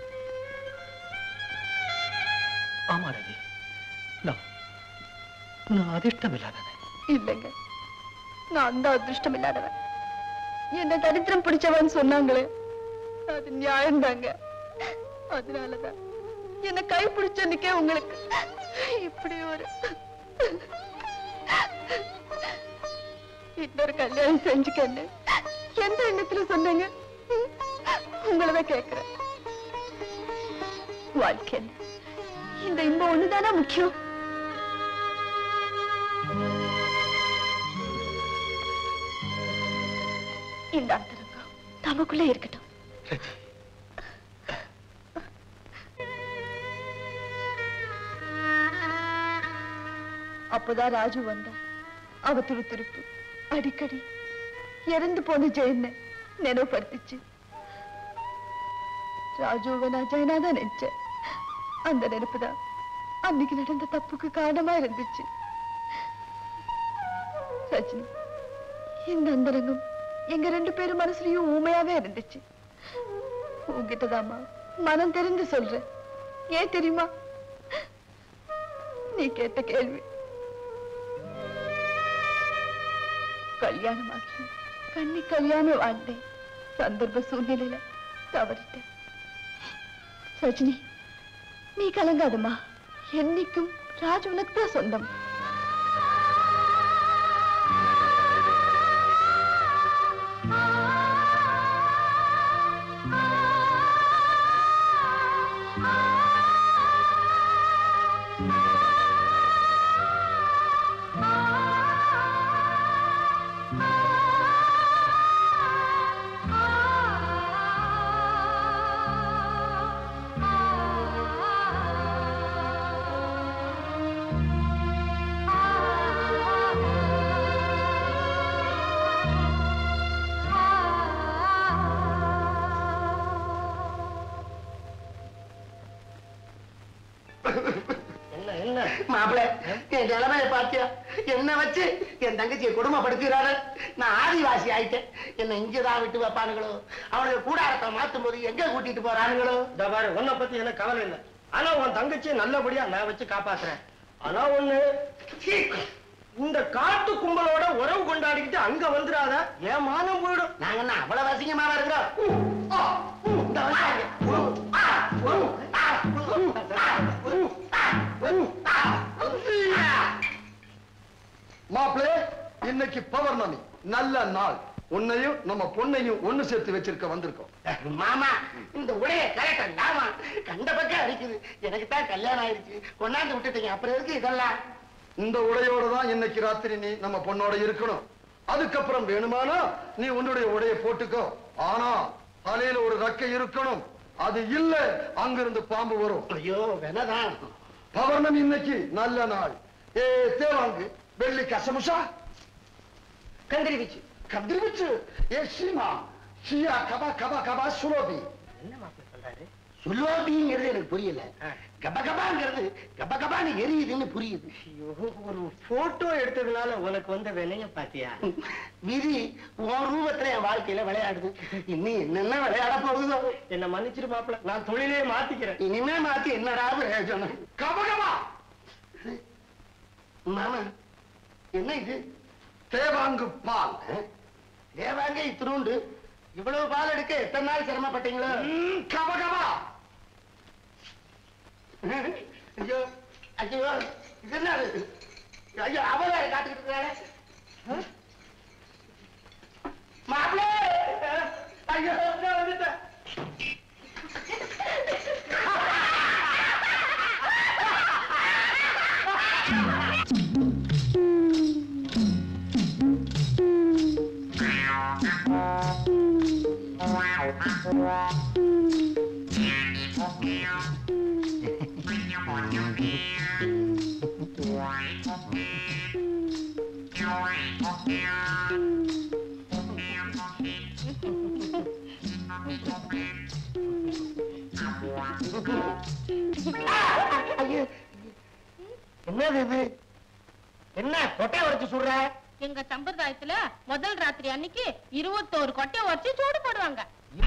ஆமா ரவி நான் நான் அதிர்ஷ்டம் இல்லாதவன் இல்லைங்க நான் அந்த அதிர்ஷ்டம் இல்லாதவன் என்ன தரித்திரம் பிடிச்சவன் சொன்னாங்களே அது நியாயம்தாங்க அதனாலதான் என்ன கை பிடிச்சன்னைக்கே உங்களுக்கு இப்படி ஒரு இன்னொரு கல்யாணம் செஞ்சுக்கன்னு எந்த எண்ணத்துல சொன்னீங்க உங்களதான் கேக்குறேன் வாழ்க்கை இந்த இன்பம் ஒண்ணுதானா முக்கியம் இந்த அந்தரங்கம் நமக்குள்ள இருக்கட்டும் அப்போதான் ராஜு வந்தா அவ துருத்துருப்பு அடிக்கடி இறந்து போன ஜெயன நினைவுபடுத்திச்சு ராஜுவை நான் ஜெயனா தான் நினைச்சேன் அந்த நினைப்பு தான் அன்னைக்கு நடந்த தப்புக்கு காரணமா இருந்துச்சு ரஜினி இந்த அந்தரங்கம் எங்க ரெண்டு பேரும் மனசுலயும் ஊமையாவே இருந்துச்சு உங்ககிட்டதாம்மா மனம் தெரிந்து சொல்றேன் ஏன் தெரியுமா நீ கேட்ட கேள்வி கல்யாணமாக்கி கண்ணி கல்யாணம் வாழ்ந்தேன் சந்தர்ப்ப சூழ்நிலையில தவறிட்டேன் ரஜினி நீ கலங்காதம்மா என்னைக்கும் ராஜ் உனக்கு தான் சொந்தம் என் நிலைமைய பாத்தியா என்ன வச்சு என் தங்கச்சியை கொடுமைப்படுத்துகிறாரு நான் ஆதிவாசி ஆயிட்டேன் என்ன இங்கதான் விட்டு வைப்பானுங்களோ அவனுக்கு கூடாரத்தை மாத்தும் போது எங்க கூட்டிட்டு போறானுங்களோ இந்த பாரு உன்னை பத்தி எனக்கு கவலை இல்லை ஆனா உன் தங்கச்சியை நல்லபடியா நான் வச்சு காப்பாத்துறேன் ஆனா ஒண்ணு சீ, இந்த காட்டு கும்பலோட உறவு கொண்டாடிக்கிட்டு அங்க வந்துடாத என் மானம் போயிடும் நாங்க என்ன அவ்வளவு அசிங்கமாவா இருக்கிறோம் ஆ, இந்த வந்தாங்க. ஆ, ஆ, மாப்பிளே இன்னைக்கு பௌர்ணமி நல்ல நாள் உன்னையும் நம்ம பொண்ணையும் ஒண்ணு சேர்த்து வச்சிருக்க வந்திருக்கோம் மாமா இந்த உடைய கரெக்டா ஆமா கண்ட பக்கம் அடிக்குது எனக்கு தான் கல்யாணம் ஆயிடுச்சு கொண்டாந்து விட்டுட்டீங்க அப்புறம் எதுக்கு இதெல்லாம் இந்த உடையோட தான் இன்னைக்கு ராத்திரி நீ நம்ம பொண்ணோட இருக்கணும் அதுக்கப்புறம் வேணுமானா நீ உன்னுடைய உடைய போட்டுக்கோ ஆனா தலையில ஒரு ரக்கை இருக்கணும் அது இல்ல அங்கிருந்து பாம்பு வரும் ஐயோ வேணதான் பௌர்ணமி இன்னைக்கு நல்ல நாள் ஏ தேவாங்கு வெள்ளி கசமுஷா கந்திரிவிச்சு கதிர்விச்சு ஏ சீமா ஷியா கபா கபா கபா சுலோபி என்ன மாப்பிள்ள சொல்றாரு சுலோபிங்கிறது எனக்கு புரியல கபகபாங்கிறது கபகபான்னு எரியுதுன்னு புரியுது ஐயோ ஒரு போட்டோ எடுத்ததுனால உனக்கு வந்த வினைய பாத்தியா விதி உன் ரூபத்துல என் வாழ்க்கையில விளையாடுது இன்னும் என்னென்ன விளையாட போகுதோ என்ன மன்னிச்சிரு மாப்பிள்ள நான் தொழிலே மாத்திக்கிறேன் இனிமே மாத்தி என்னடா பிரயோஜனம் கபகபா மாமா என்ன இது தேவாங்கு பால் தேவாங்க இத்தினூண்டு இவ்வளவு பால் எடுக்க எத்தனை நாள் சிரமப்பட்டீங்களோ ம், கபகபா ஐயோ ஐயோ இது என்ன இது? ஐயோ அவளை காத்துக்கிட்டு இருக்காளே மாப்பிளே ஐயோ நான் வந்துட்டேன் ஐயோ என்னது இது என்ன கொட்டை உடைச்சு சுடுற எங்க சம்பிரதாயத்துல முதல் ராத்திரி அன்னைக்கு இருபத்தோரு கொட்டையை வச்சு சூடு போடுவாங்க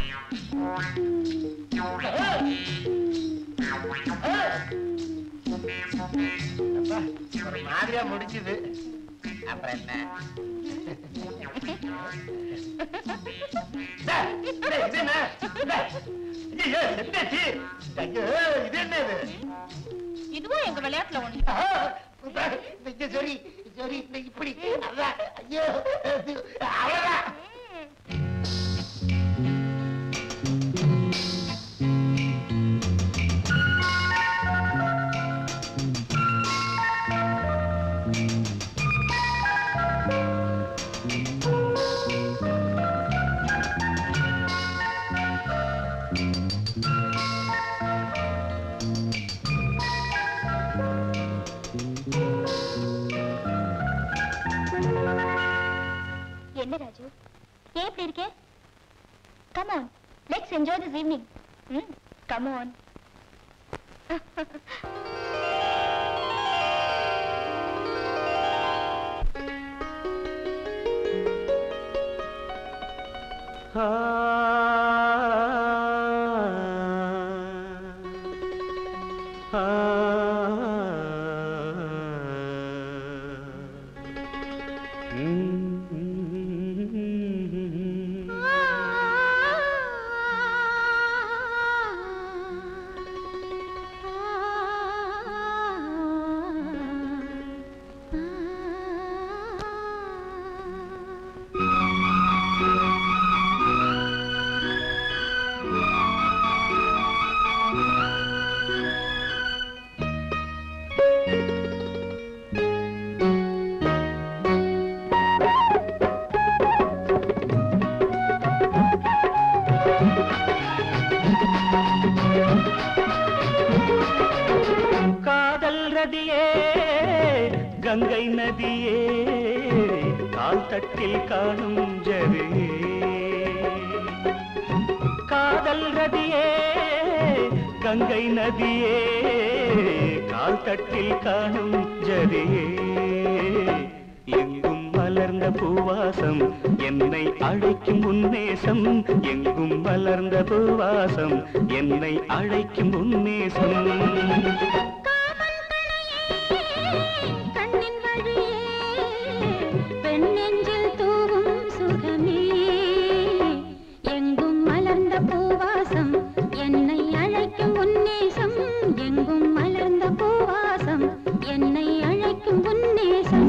அப்பா, ஒரு மாதிரியா முடிச்சுது அப்புறம் என்ன டேய், டேய், இது என்ன? டேய், ஐயையோ, என்னாச்சு? ஐயோ, இது என்னது? இதுவும் எங்க விளையாட்டுல ஒண்ணு ஆ, இந்த சரி சரி இந்த இப்படி அதான் ஐயோ இது, அவ்வளவுதான் என்ன ராஜு ஏன் இப்படி இருக்கே come on let's enjoy this evening ம் கம் ஆன் காதல் ரதியே கங்கை நதியே கால் தட்டில் காணும் ஜதியே காதல் ரதியே கங்கை நதியே கால் தட்டில் காணும் ஜரியே எங்கும் மலர்ந்த பூவாசம் என்னை அழைக்கும் உன்னேசம் எங்கும் மலர்ந்த பூவாசம் என்னை அழைக்கும் உன்னேசம் கண்ணின் வழியே பெண் நெஞ்சில் தூவும் சுகமே எங்கும் மலர்ந்த பூவாசம் என்னை அழைக்கும் உன்னேசம் எங்கும் மலர்ந்த பூவாசம் என்னை அழைக்கும் உன்னேசம்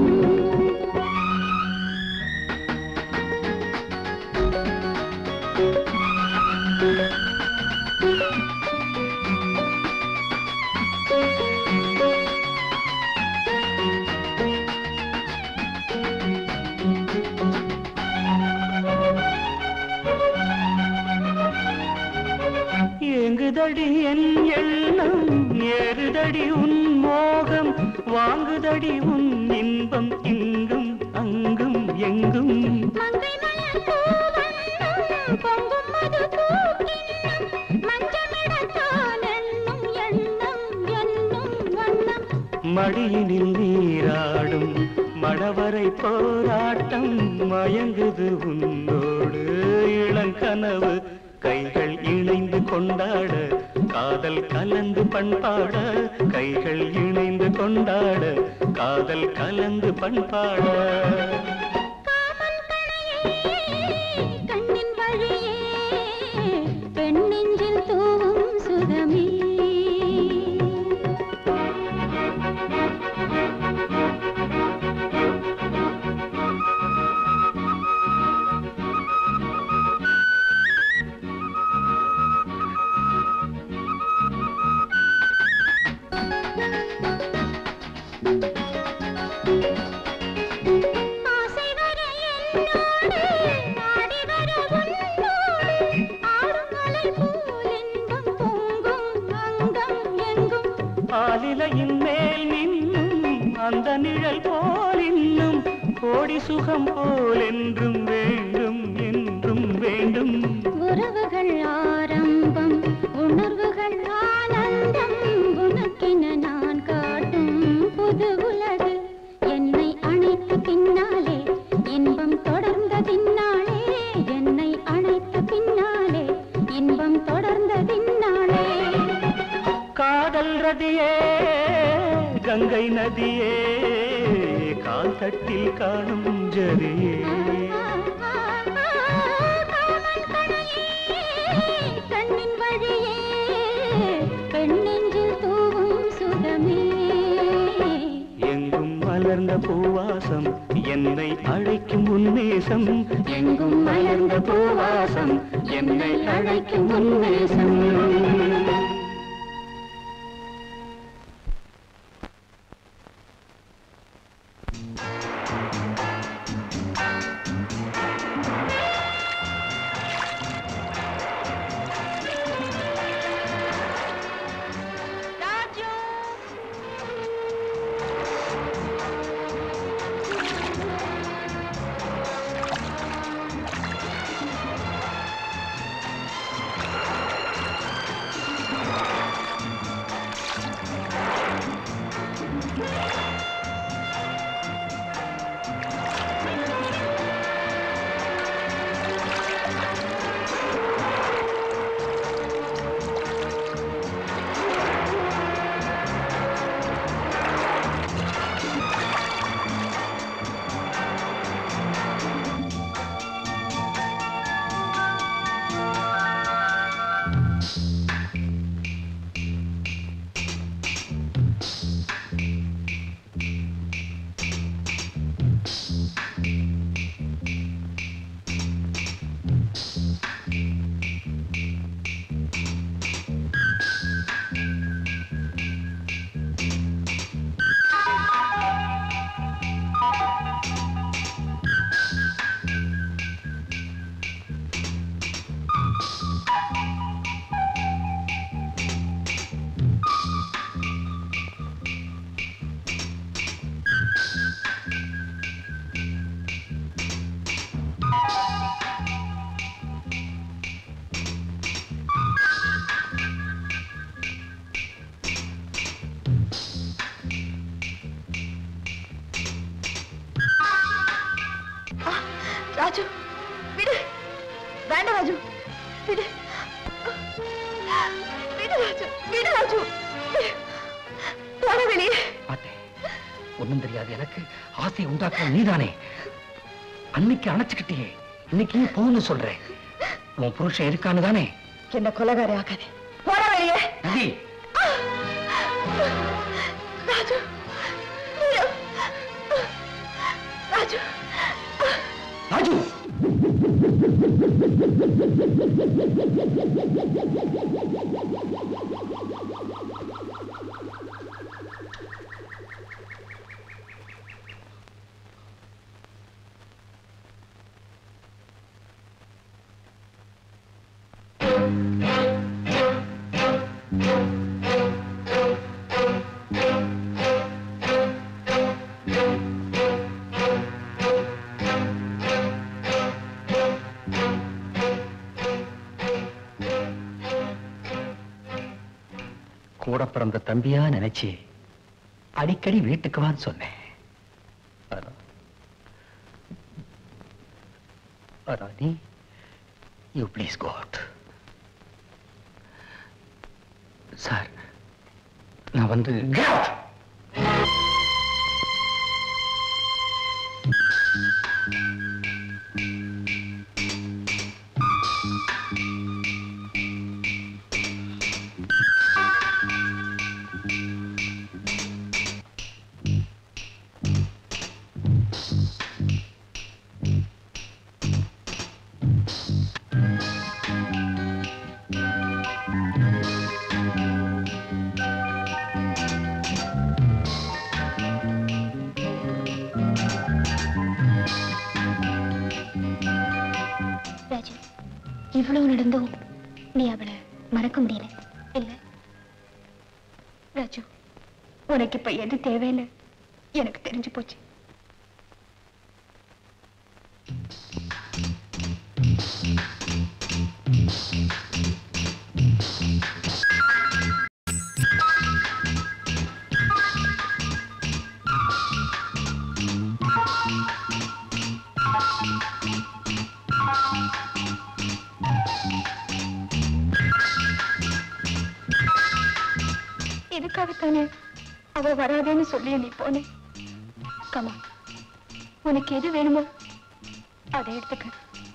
ஏங்குதடி என் எண்ணம் ஏறுதடி உன் மோகம் வாங்குதடி உன் இன்பம் இங்கும் அங்கும் எங்கும் மங்கை மலர் பூவண்ணம் பொங்கும் மது பூக்கிண்ணம் மஞ்சமிடத்தான் எண்ணும் எண்ணம் என்னும் வண்ணம் மடியினில் நீராடும் மணவரை போராட்டம் மயங்குது உன்னோடு இளங்கனவு கைகள் இணைந்து கொண்டாட காதல் கலந்து பண்பாட கைகள் இணைந்து கொண்டாட காதல் கலந்து பண்பாட கண்ணின் வழியே பெண் நெஞ்சில் தூவும் சுகமே ஆசை வர என்னோடு ஆடி வர உன்னோடு ஆடும் அலை போல் இன்பம் பொங்கும் அங்கம் எங்கும் ஆலிலையின் மேல் நின்னும் அந்த நிழல் போல் இன்னும் கோடி சுகம் போல் என்றும் வேண்டும் என்றும் வேண்டும் உறவுகள் ஆரம்பம் உணர்வுகள் ஆனந்தம் உனக்கென நான் காட்டும் புது உலகு என்னை அணைத்த பின்னாலே இன்பம் தொடர்ந்ததின்னாலே என்னை அணைத்த பின்னாலே இன்பம் தொடர்ந்ததின்னாலே காதல் ரதியே கங்கை நதியே கால் தட்டில் காணும் ஜரியே கண்ணின் வழியே பெண் நெஞ்சில் தூவும் சுகமே எங்கும் மலர்ந்த பூவாசம் என்னை அழைக்கும் உன்னேசம் எங்கும் மலர்ந்த பூவாசம் என்னை அழைக்கும் உன்னேசம் ராஜு ராஜு விடு வேண்டாம் ராஜு விடு விடு ராஜு விடு ராஜு போட வெளியே பார்த்தேன் ஒண்ணும் தெரியாது எனக்கு ஆசை உண்டாக்குற நீதானே அன்னைக்கு அணைச்சுக்கிட்டியே இன்னைக்கு ஏன் போன்னு சொல்றேன் உன் புருஷன் இருக்கான்னு தானே என்ன கொலகாரி ஆக்காதே போட வெளியே நதி ராஜு விடு. ராஜு ராஜு கூட பிறந்த தம்பியா நினைச்சு அடிக்கடி வீட்டுக்கு வான்னு சொன்னேன் ஆனா ஆனா நீ யூ ப்ளீஸ் கோட் சார் நான் வந்து Get out! ராஜு இவ்வளவு நடந்தும் நீ அவளை மறக்க முடியல இல்ல ராஜு உனக்கு இப்ப எது தேவைன்னு எனக்கு தெரிஞ்சு போச்சு இதுக்காகத்தானே அவ வராதேன்னு சொல்லி நீ போனேன் கமா உனக்கு எது வேணுமோ அதை எடுத்துக்க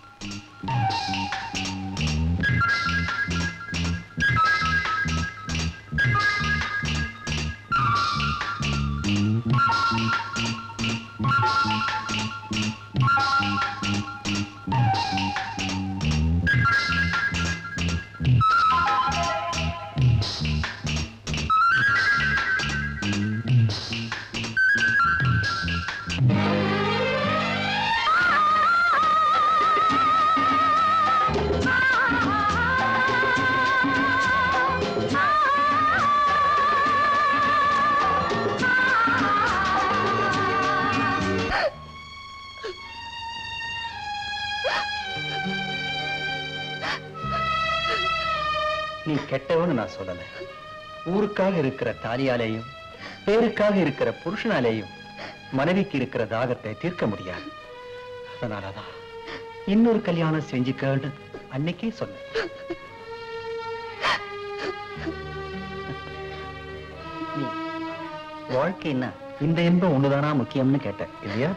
நீ கெட்டவன்னு நான் சொல்லல ஊருக்காக இருக்கிற தாலியாலேயும் பேருக்காக இருக்கிற புருஷனாலேயும் மனைவிக்கு இருக்கிற தாகத்தை தீர்க்க முடியாது அதனாலதான் இன்னொரு கல்யாணம் செஞ்சுக்கன்னு அன்னைக்கே சொன்னேன் நீ வாழ்க்கைன்னா இந்த இன்பம் ஒண்ணுதானா முக்கியம்னு கேட்ட இல்லையா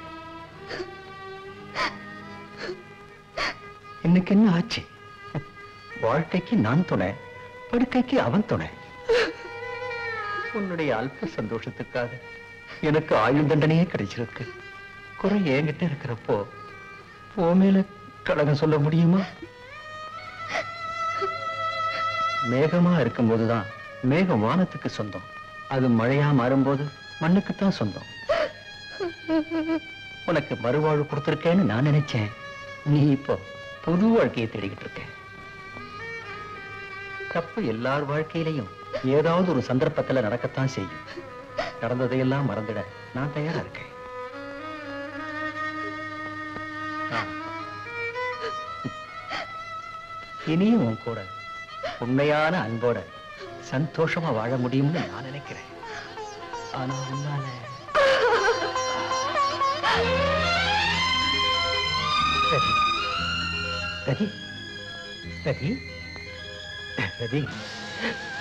இன்னைக்கு என்ன ஆச்சு வாழ்க்கைக்கு நான் துணை படுக்கைக்கு அவன் துணை உன்னுடைய அல்ப சந்தோஷத்துக்காக எனக்கு ஆயுள் தண்டனையே கிடைச்சிருக்கு குறை என்கிட்ட இருக்கிறப்போ போ மேல கடகம் சொல்ல முடியுமா மேகமா இருக்கும்போதுதான் மேகம் வானத்துக்கு சொந்தம் அது மழையா மாறும்போது மண்ணுக்குத்தான் சொந்தம் உனக்கு மறுவாழ்வு கொடுத்திருக்கேன்னு நான் நினைச்சேன் நீ இப்போ புது வாழ்க்கையை தேடிக்கிட்டு இருக்க தப்பு எல்லார் வாழ்க்கையிலையும் ஏதாவது ஒரு சந்தர்ப்பத்துல நடக்கத்தான் செய்யும் நடந்ததையெல்லாம் மறந்துட நான் தயாரா இருக்கேன் ஆ. இனியும் உன் கூட உண்மையான அன்போட சந்தோஷமா வாழ முடியும்னு நான் நினைக்கிறேன் ஆனா உன்னால சரி. ரதி ரதி ரதி